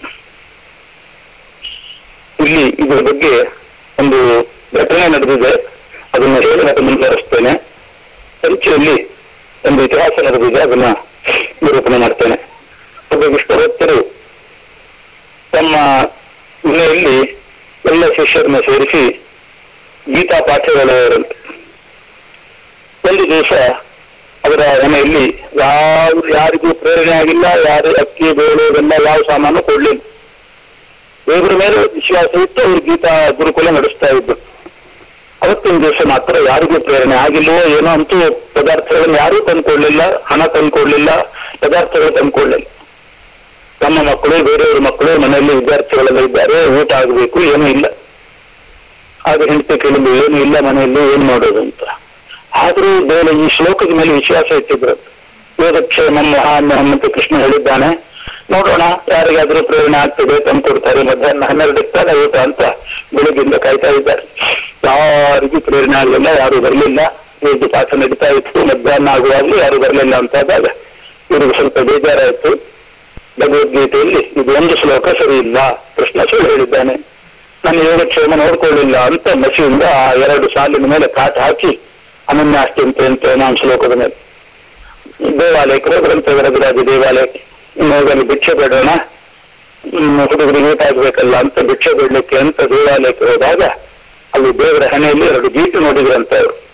ಇಲ್ಲಿ ಇದರ ಬಗ್ಗೆ ಒಂದು ಘಟನೆ ನಡೆದಿದೆ ಅದನ್ನು ಹೇಳಿ ಮತ್ತೆ ಮುಂದುವರಿಸ್ತೇನೆ ಸಂಚಿಯಲ್ಲಿ ಒಂದು ಇತಿಹಾಸ ನಡೆದಿದೆ ಅದನ್ನ ನಿರೂಪಣೆ ಮಾಡ್ತೇನೆ ಒಬ್ಬ ವಿಷ್ಣುಭಕ್ತರು ತಮ್ಮ ಮನೆಯಲ್ಲಿ ಎಲ್ಲ ಶಿಷ್ಯರನ್ನ ಸೇರಿಸಿ ಗೀತಾ ಪಾಠ ಹೇಳುವವರಂತೆ ಒಂದು ದಿವಸ ಅವರ ಮನೆಯಲ್ಲಿ ಯಾವ ಯಾರಿಗೂ ಪ್ರೇರಣೆ ಆಗಿಲ್ಲ ಯಾರು ಅಕ್ಕಿ ಬೇಳೆ ಇವೆಲ್ಲ ಯಾವ ಸಾಮಾನು ಕೊಡ್ಲಿಲ್ಲ ದೇವರ ಮೇಲೆ ವಿಶ್ವಾಸ ಇಟ್ಟು ಅವರು ಗೀತಾ ಗುರುಕುಲ ನಡೆಸ್ತಾ ಇದ್ರು ಅವತ್ತಿನ ದಿವಸ ಮಾತ್ರ ಯಾರಿಗೂ ಪ್ರೇರಣೆ ಆಗಿಲ್ವೋ ಏನೋ ಅಂತೂ ಪದಾರ್ಥಗಳನ್ನು ಯಾರೂ ತಂದ್ಕೊಡ್ಲಿಲ್ಲ ಹಣ ತಂದ್ಕೊಡ್ಲಿಲ್ಲ ಪದಾರ್ಥಗಳು ತಂದ್ಕೊಡ್ಲಿಲ್ಲ ತಮ್ಮ ಮಕ್ಕಳು ಬೇರೆಯವರ ಮಕ್ಕಳು ಮನೆಯಲ್ಲಿ ವಿದ್ಯಾರ್ಥಿಗಳೆಲ್ಲ ಇದ್ದಾರೆ ಊಟ ಆಗಬೇಕು ಏನೂ ಇಲ್ಲ ಆಗ ಹೆಂಡತಿ ಕೇಳಿದ್ರು ಏನು ಇಲ್ಲ ಮನೆಯಲ್ಲಿ ಏನ್ ಮಾಡೋದು ಅಂತ ಆದ್ರೂ ಬೇರೆ ಈ ಶ್ಲೋಕದ ಮೇಲೆ ವಿಶ್ವಾಸ ಇಟ್ಟಿದ್ರು ಯೋಗಕ್ಷೇಮಂ ಮಹಾನ್ಯಹಂ ಅಂತ ಕೃಷ್ಣ ಹೇಳಿದ್ದಾನೆ ನೋಡೋಣ ಯಾರಿಗಾದ್ರೂ ಪ್ರೇರಣೆ ಆಗ್ತದೆ ತಂದು ಕೊಡ್ತಾರೆ ಮಧ್ಯಾಹ್ನ ಹನ್ನೆರಡಕ್ಕೆ ತಾನೆ ಊಟ ಅಂತ ಬೆಳಗ್ಗಿಂದ ಕಾಯ್ತಾ ಇದ್ದಾರೆ ಯಾರಿಗೂ ಪ್ರೇರಣೆ ಆಗಲಿಲ್ಲ ಯಾರು ಬರಲಿಲ್ಲ ಇದು ಪಾಠ ನಡೀತಾ ಇತ್ತು ಮಧ್ಯಾಹ್ನ ಆಗುವಾಗಲೂ ಯಾರು ಬರಲಿಲ್ಲ ಅಂತ ಆದಾಗ ಇವ್ರಿಗೆ ಸ್ವಲ್ಪ ಬೇಜಾರಾಯ್ತು ಭಗವದ್ಗೀತೆಯಲ್ಲಿ ಇದು ಒಂದು ಶ್ಲೋಕ ಸರಿ ಇಲ್ಲ ಕೃಷ್ಣ ಸುಳ್ಳು ಹೇಳಿದ್ದಾನೆ ನನ್ನ ಯೋಗಕ್ಷೇಮ ನೋಡ್ಕೊಳ್ಳಿಲ್ಲ ಅಂತ ಮಸಿಯಿಂದ ಆ ಎರಡು ಸಾಲಿನ ಮೇಲೆ ಕಾಟ ಹಾಕಿ ಅನನ್ಯಾಸ್ತಿಂತೆ ಅಂತ ನಾನು ಶ್ಲೋಕದ ಮೇಲೆ ದೇವಾಲಯಕ್ಕೆ ಹೋದ್ರಂತೆ ವರದರಾಜ ದೇವಾಲಯಕ್ಕೆ ಇನ್ನು ಹೋಗಲು ಭಿಕ್ಷೆ ಬೇಡೋಣ ಹ್ಮ್, ಹುಡುಗರಿಗೆ ಊಟ ಆಗ್ಬೇಕಲ್ಲ ಅಂತ ಭಿಕ್ಷೆ ಬೇಡಲಿಕ್ಕೆ ಅಂತ ದೇವಾಲಯಕ್ಕೆ ಹೋದಾಗ ಅಲ್ಲಿ ದೇವರ ಹಣೆಯಲ್ಲಿ ಎರಡು ಗೀಟು ನೋಡಿದ್ರಂತೆ ಅವರು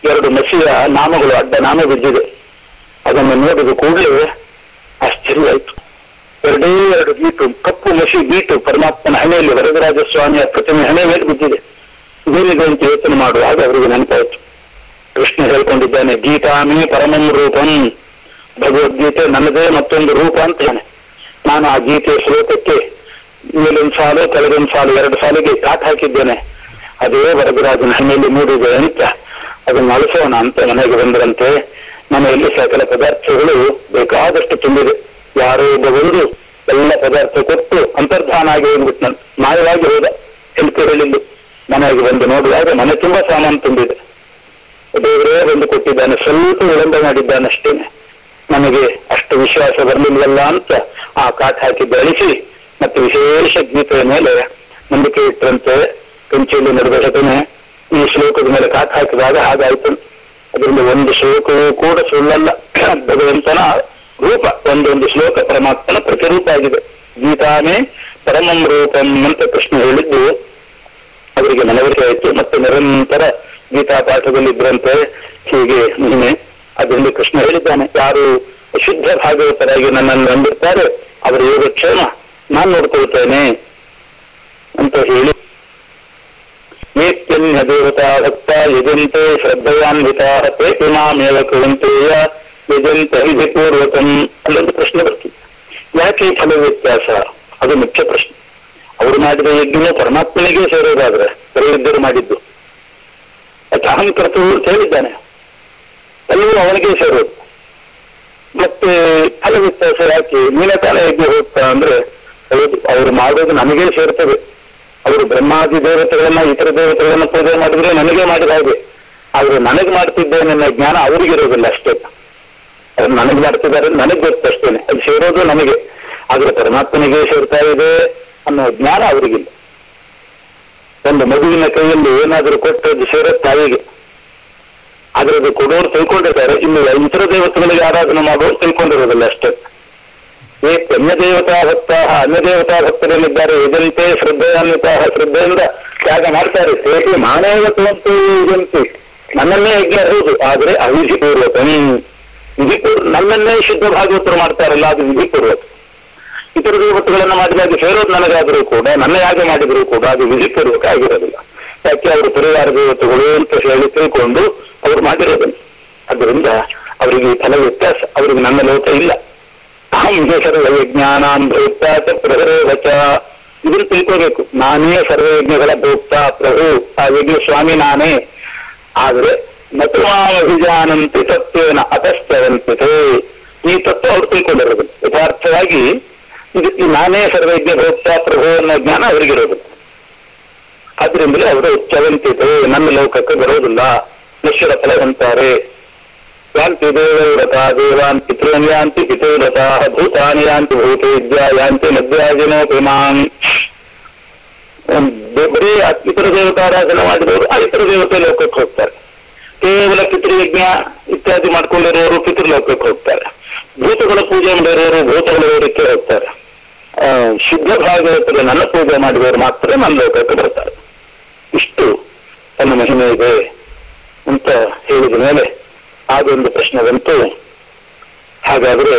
ಎರಡು ಮಸಿಯ ನಾಮಗಳು ಅಡ್ಡ ನಾಮ ಬಿದ್ದಿದೆ ಅದನ್ನು ನೋಡಿದ ಕೂಡಲೇ ಆಶ್ಚರ್ಯ ಆಯ್ತು ಎರಡೇ ಎರಡು ಬೀಟು ಕಪ್ಪು ಮಸಿ ಬೀಟು ಪರಮಾತ್ಮನ ಹಣೆಯಲ್ಲಿ ವರದರಾಜ ಸ್ವಾಮಿಯ ಪ್ರತಿಮೆ ಹಣೆ ಮೇಲೆ ಬಿದ್ದಿದೆ ಏನಿದೆ ಅಂತ ಯೋಚನೆ ಮಾಡುವಾಗ ಅವರಿಗೆ ನೆನಪಾಯ್ತು ಕೃಷ್ಣ ಹೇಳ್ಕೊಂಡಿದ್ದಾನೆ ಗೀತಾಮಿ ಪರಮಂ ರೂಪಂ ಭಗವದ್ಗೀತೆ ನನ್ನದೇ ಮತ್ತೊಂದು ರೂಪ ಅಂತ ಹೇಳಿ ನಾನು ಆ ಗೀತೆಯ ಶ್ಲೋಕಕ್ಕೆ ಮೇಲೊಂದು ಸಾಲು ಕೆಳಗೊಂದು ಸಾಲು ಎರಡು ಸಾಲಿಗೆ ಕಾಟ್ ಹಾಕಿದ್ದೇನೆ ಅದೇ ವರದರಾಜನ ಹಣ್ಣಲ್ಲಿ ಮೂಡಿದೆ ಅಂತ ಅದನ್ನು ಅಳಿಸೋಣ ಅಂತ ಮನೆಗೆ ಬಂದ್ರಂತೆ ಮನೆಯಲ್ಲಿ ಸಕಲ ಪದಾರ್ಥಗಳು ಬೇಕಾದಷ್ಟು ತುಂಬಿದೆ ಯಾರೋ ಒಬ್ಬ ಬಂದು ಎಲ್ಲ ಪದಾರ್ಥ ಕೊಟ್ಟು ಅಂತರ್ಧಾನ ಆಗಿ ಹೋಗ್ಬಿಟ್ಟು ಮಾಯವಾಗಿ ಹೋದ ಎಂದು ಹೇಳಿದ್ದು ಮನೆಗೆ ಬಂದು ನೋಡಿದಾಗ ಮನೆ ತುಂಬಾ ಸಾಮಾನು ತುಂಬಿದೆ ದೇವರೇ ಬಂದು ಕೊಟ್ಟಿದ್ದಾನೆ ಸ್ವಲ್ಪ ವಿಳಂಬ ಮಾಡಿದ್ದಾನೆ ಅಷ್ಟೇನೆ ನನಗೆ ಅಷ್ಟು ವಿಶ್ವಾಸ ಬರಲಿಲ್ವಲ್ಲ ಅಂತ ಆ ಕಾಟ್ ಹಾಕಿ ಬೆಳೆಸಿ ಮತ್ತೆ ವಿಶೇಷ ಗೀತೆಯ ಮೇಲೆ ನಂಬಿಕೆ ಇಟ್ಟರಂತೆ ಕಂಚಿಯಲ್ಲಿ ನಡೆದ ಘಟನೆ ಈ ಶ್ಲೋಕದ ಮೇಲೆ ಕಾಟ್ ಹಾಕಿದಾಗ ಹಾಗಾಯ್ತು ಅದರಿಂದ ಒಂದು ಶ್ಲೋಕವೂ ಕೂಡ ಸುಳ್ಳಲ್ಲ ಭಗವಂತನ ರೂಪ ಒಂದೊಂದು ಶ್ಲೋಕ ಪರಮಾತ್ಮನ ಪ್ರತಿರೂಪ ಆಗಿದೆ ಗೀತಾನೇ ಪರಮಂ ರೂಪಂ ಅಂತ ಕೃಷ್ಣ ಹೇಳಿದ್ದು ಅವರಿಗೆ ಮನವರಿಕೆ ಆಯಿತು ಮತ್ತೆ ನಿರಂತರ ಗೀತಾ ಪಾಠದಲ್ಲಿದ್ದರಂತೆ ಹೀಗೆ ಮಹಿಮೆ ಅದರಿಂದ ಕೃಷ್ಣ ಹೇಳಿದ್ದಾನೆ ಯಾರು ಶುದ್ಧ ಭಾಗವತರಾಗಿ ನನ್ನನ್ನು ನಂಬಿರ್ತಾರೆ ಅವರ ಯೋಗಕ್ಷೇಮ ನಾನ್ ನೋಡ್ಕೊಳ್ತೇನೆ ಅಂತ ಹೇಳಿ ಏತ್ಯನ್ಯ ದೇವತಾ ಭಕ್ತ ಯಜಂತೆ ಶ್ರದ್ಧೆಯಾನ್ವಿತ ತೇ ಇಮಾಮೇವ ಕುವಂತೆಯ ಯಜಂತ ವಿಧಿಪೂರ್ವಕಂ ಅಲ್ಲೊಂದು ಪ್ರಶ್ನೆ ಬರ್ತಿದೆ ಯಾಕೆ ಈ ಫಲ ವ್ಯತ್ಯಾಸ ಅದು ಮುಖ್ಯ ಪ್ರಶ್ನೆ ಅವರು ಮಾಡಿದ ಯಜ್ಞ ಪರಮಾತ್ಮನಿಗೆ ಸೇರೋದಾದ್ರೆ ಬರೆಯಿದ್ದರು ಮಾಡಿದ್ದು ಅದು ಅಹಂಕರ್ತವು ಅಂತ ಹೇಳಿದ್ದಾನೆ ಎಲ್ಲವೂ ಅವನಿಗೆ ಸೇರೋದು ಮತ್ತೆ ಫಲ ವ್ಯತ್ಯಾಸ ಯಾಕೆ ನೀನೇ ತಾನೇ ಯಜ್ಞ ಹೋಗ್ತಾ ಅಂದ್ರೆ ಹೌದು ಅವರು ಮಾಡೋದು ನಮಗೆ ಸೇರ್ತದೆ ಅವರು ಬ್ರಹ್ಮಾದಿ ದೇವತೆಗಳನ್ನ ಇತರ ದೇವತೆಗಳನ್ನ ಪೂಜೆ ಮಾಡಿದ್ರೆ ನನಗೆ ಮಾಡಿದ ಹಾಗೆ ಆದ್ರೆ ನನಗೆ ಮಾಡ್ತಿದ್ದೇನೆ ಅನ್ನೋ ಜ್ಞಾನ ಅವರಿಗಿರೋದಿಲ್ಲ ಅಷ್ಟೇ ಅವ್ರು ನನಗೆ ಮಾಡ್ತಿದ್ದಾರೆ ನನಗೆ ಗೊತ್ತಷ್ಟೇನೆ ಅದು ಸೇರೋದು ನಮಗೆ ಆದ್ರೆ ಪರಮಾತ್ಮನಿಗೆ ಸೇರ್ತಾ ಇದೆ ಅನ್ನೋ ಜ್ಞಾನ ಅವರಿಗಿಲ್ಲ ಒಂದು ಮಗುವಿನ ಕೈಯಲ್ಲಿ ಏನಾದರೂ ಕೊಟ್ಟು ಅದು ಸೇರೋ ತಾಯಿಗೆ ಆದ್ರೆ ಅದು ಕೊಡೋರು ತಿಳ್ಕೊಂಡಿರ್ತಾರೆ ಇನ್ನು ಇತರ ದೇವತೆಗಳಿಗೆ ಆರಾಧನೆ ಮಾಡೋರು ತಿಳ್ಕೊಂಡಿರೋದಿಲ್ಲ ಅಷ್ಟೇ ಏ ಅನ್ಯ ದೇವತಾ ಭಕ್ತ ಅನ್ಯ ದೇವತಾ ಭಕ್ತರೇನಿದ್ದಾರೆ ಇದಂತೆ ಶ್ರದ್ಧೆಯಾನ್ವಿತ ಶ್ರದ್ಧೆಯಿಂದ ತ್ಯಾಗ ಮಾಡ್ತಾರೆ ಸೇಟಿ ಮಾನವತ್ವಂತೂ ಇದಂತೆ ನನ್ನನ್ನೇ ಯಜ್ಞ ಹೌದು ಆದ್ರೆ ಅವಿಧಿಪೂರ್ವಕ ವಿಧಿಪೂರ್ವ ನನ್ನನ್ನೇ ಶುದ್ಧ ಭಾಗವತರು ಮಾಡ್ತಾರಲ್ಲ ಅದು ವಿಧಿಪೂರ್ವಕ ಇತರ ದೇವತೆಗಳನ್ನ ಮಾಡಿದಾಗ ಸೇರೋದು ನನಗಾದರೂ ಕೂಡ ನನ್ನ ಯಾಗ ಮಾಡಿದರೂ ಕೂಡ ಅದು ವಿಧಿಪೂರ್ವಕ ಆಗಿರೋದಿಲ್ಲ ಯಾಕೆ ಅವರು ಪರಿವಾರ ದೇವತೆಗಳು ಅಂತ ಹೇಳಿ ತಿಳ್ಕೊಂಡು ಅವರು ಮಾಡಿರೋದಿಲ್ಲ ಅದರಿಂದ ಅವರಿಗೆ ಈ ಫಲ ವ್ಯತ್ಯಾಸ ಅವರಿಗೆ ನನ್ನ ಲೋಕ ಇಲ್ಲ ಅಹಂ ಸರ್ವಯಜ್ಞಾನಾಂ ಭೋಕ್ತ ಚ ಪ್ರಭುರೇವಚ ಇದನ್ನು ತಿಳ್ಕೋಬೇಕು ನಾನೇ ಸರ್ವಯಜ್ಞಗಳ ಭೋಕ್ತ ಪ್ರಭು ಆ ಯಜ್ಞ ಸ್ವಾಮಿ ನಾನೇ ಆದ್ರೆ ನತುಮಾಭಿಜಾನಂತಿ ತತ್ವೇನ ಅತಸ್ತವಂತಿತೆ ಈ ತತ್ವ ಅವ್ರು ತಿಳ್ಕೊಂಡಿರೋದು ಯಥಾರ್ಥವಾಗಿ ಇದಕ್ಕೆ ನಾನೇ ಸರ್ವಜ್ಞ ಭೋಕ್ತ ಪ್ರಭು ಅನ್ನೋ ಜ್ಞಾನ ಅವರಿಗಿರೋದು ಆದ್ರಿಂದಲೇ ಅವರು ಚವಂತಿತೆ ನನ್ನ ಲೋಕಕ್ಕೆ ಬರೋದಿಲ್ಲ ನಿಶ್ಚರ ಫಲ ಅಂತಾರೆ ಯಾಂತಿ ದೇವವ್ರತ ದೇವಾನ್ ಪಿತॄನ್ ಯಾಂತಿ ಪಿತೃವ್ರತ ಭೂತಾನಿ ಯಾಂತಿ ಭೂತೇಜ್ಯ ಯಾಂತಿ ಮಧ್ಯಾಜಿನೋಪಿಮಾನ್ ಬರೀ ಇತರ ದೇವತಾರಾಧನೆ ಮಾಡಿದವರು ಆ ಇತರ ದೇವತೆ ಲೋಕಕ್ಕೆ ಹೋಗ್ತಾರೆ ಕೇವಲ ಪಿತೃಯಜ್ಞ ಇತ್ಯಾದಿ ಮಾಡ್ಕೊಂಡಿರೋರು ಪಿತೃಲೋಕಕ್ಕೆ ಹೋಗ್ತಾರೆ ಭೂತಗಳ ಪೂಜೆ ಮಾಡಿರೋರು ಭೂತಗಳ ಲೋಕಕ್ಕೆ ಹೋಗ್ತಾರೆ ಆ, ಶುದ್ಧ ಭಾಗವತರು ನನ್ನ ಪೂಜೆ ಮಾಡಿದವರು ಮಾತ್ರ ನನ್ನ ಲೋಕಕ್ಕೆ ಬರ್ತಾರೆ ಇಷ್ಟು ತನ್ನ ಮಹಿಮೆ ಇದೆ ಅಂತ ಹೇಳಿದ ಮೇಲೆ ಆದೊಂದು ಪ್ರಶ್ನೆ ಬಂತು ಹಾಗಾದ್ರೆ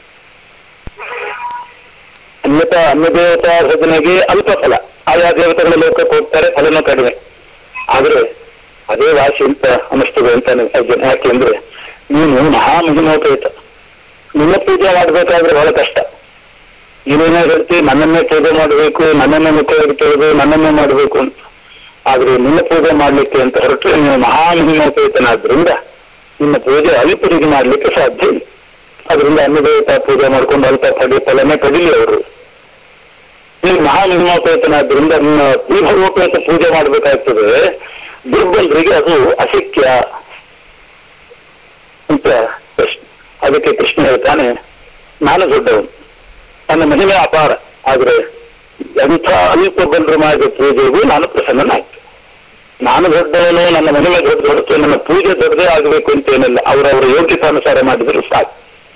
ಅನ್ಯತಾ ಅನ್ಯ ದೇವತಾ ಭಜನೆಗೆ ಅಲ್ಪ ಫಲ ಆಯಾ ದೇವತೆಗಳ ಲೋಕಕ್ಕೆ ಹೋಗ್ತಾರೆ ಫಲನೂ ಕಡಿಮೆ ಆದ್ರೆ ಅದೇ ವಾಸಿ ಅಂತ ಅನಿಸ್ತದೆ ಅಂತ ನನಗೆ ಅರ್ಜುನ. ಯಾಕೆಂದ್ರೆ ನೀನು ಮಹಾಮಹಿಮೋಪೇತ ನಿನ್ನ ಪೂಜೆ ಮಾಡ್ಬೇಕಾದ್ರೆ ಬಹಳ ಕಷ್ಟ ನೀನೇನೋ ಹೇಳ್ತಿ ನನ್ನನ್ನೇ ಪೂಜೆ ಮಾಡಬೇಕು ನನ್ನನ್ನೇ ಮುಖ್ಯವಾಗಿ ತಿಳಿದು ನನ್ನನ್ನೇ ಮಾಡಬೇಕು ಅಂತ ಆದ್ರೆ ನಿನ್ನ ಪೂಜೆ ಮಾಡ್ಲಿಕ್ಕೆ ಅಂತ ಹೊರಟ್ರೆ ನೀವು ಮಹಾಮಹಿಮೋಪೇತನಾದ್ರಿಂದ ನಿನ್ನ ಪೂಜೆ ಅಲ್ಪರಿಗೆ ಮಾಡ್ಲಿಕ್ಕೆ ಸಾಧ್ಯ ಇಲ್ಲ ಅದರಿಂದ ಅನ್ನದೇವತಾ ಪೂಜೆ ಮಾಡ್ಕೊಂಡು ಅಲ್ಪ ಪಡಿ ಫಲನೇ ಪಡಿಲಿ ಅವರು ನೀವು ಮಹಾಮಹಿಮೋಪೇತನಾದ್ರಿಂದ ನಿನ್ನ ವಿಭವೋಪೇತ ಪೂಜೆ ಮಾಡ್ಬೇಕಾಗ್ತದೆ ದುರ್ಬಲರಿಗೆ ಅದು ಅಶಕ್ಯ ಅಂತ ಪ್ರಶ್ನೆ ಅದಕ್ಕೆ ಕೃಷ್ಣ ಹೇಳ್ತಾನೆ ನಾನು ದೊಡ್ಡವನು ನನ್ನ ಮಹಿಮೆ ಅಪಾರ ಆದ್ರೆ ಎಂಥ ಅಲ್ಪ ಬಲರು ಮಾಡಿದ ಪೂಜೆಗೂ ನಾನು ಪ್ರಸನ್ನನಾಗ್ತೇನೆ ನಾನು ದೊಡ್ಡವನು ನನ್ನ ಮಹಿಮೆ ದೊಡ್ಡ ಹೊರತು ನನ್ನ ಪೂಜೆ ದೊಡ್ಡದೇ ಆಗಬೇಕು ಅಂತೇನಿಲ್ಲ ಅವರವರ ಯೋಗ್ಯತಾನುಸಾರ ಮಾಡಿದ್ರು ಸಾಕು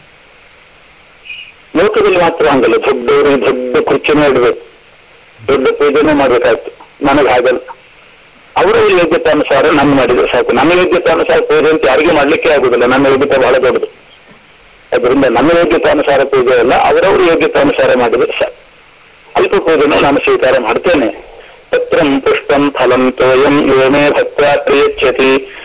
ಲೋಕದಲ್ಲಿ ಮಾತ್ರ ಹಂಗಲ್ಲ ದೊಡ್ಡವರು ದೊಡ್ಡ ಕುರ್ಚಿನೇ ಇಡಬೇಕು ದೊಡ್ಡ ಪೂಜೆನೇ ಮಾಡ್ಬೇಕಾಯ್ತು ನನಗೆ ಹಾಗಲ್ಲ ಅವರವರ ಯೋಗ್ಯತಾನುಸಾರ ನಾನು ಮಾಡಿದ್ರೆ ಸಾಕು ನನ್ನ ಯೋಗ್ಯತಾನುಸಾರ ಪೂಜೆ ಅಂತ ಯಾರಿಗೂ ಮಾಡ್ಲಿಕ್ಕೆ ಆಗುದಿಲ್ಲ ನನ್ನ ಯೋಗ್ಯತೆ ಬಹಳ ದೊಡ್ಡದು ಅದರಿಂದ ನನ್ನ ಯೋಗ್ಯತಾನುಸಾರ ಪೂಜೆ ಅಲ್ಲ ಅವರವರ ಯೋಗ್ಯತಾನುಸಾರ ಮಾಡಿದ್ರೆ ಸಾಕು ಅಲ್ಪ ಪೂಜೆನೂ ನಾನು ಸ್ವೀಕಾರ ಮಾಡ್ತೇನೆ ಪತ್ರಂ ಪುಷ್ಪಂ ಫಲಂ ತೋಯಂ ಯೋಮೇ ಭಕ್ತ ಪ್ರಯಚ್ಛತಿ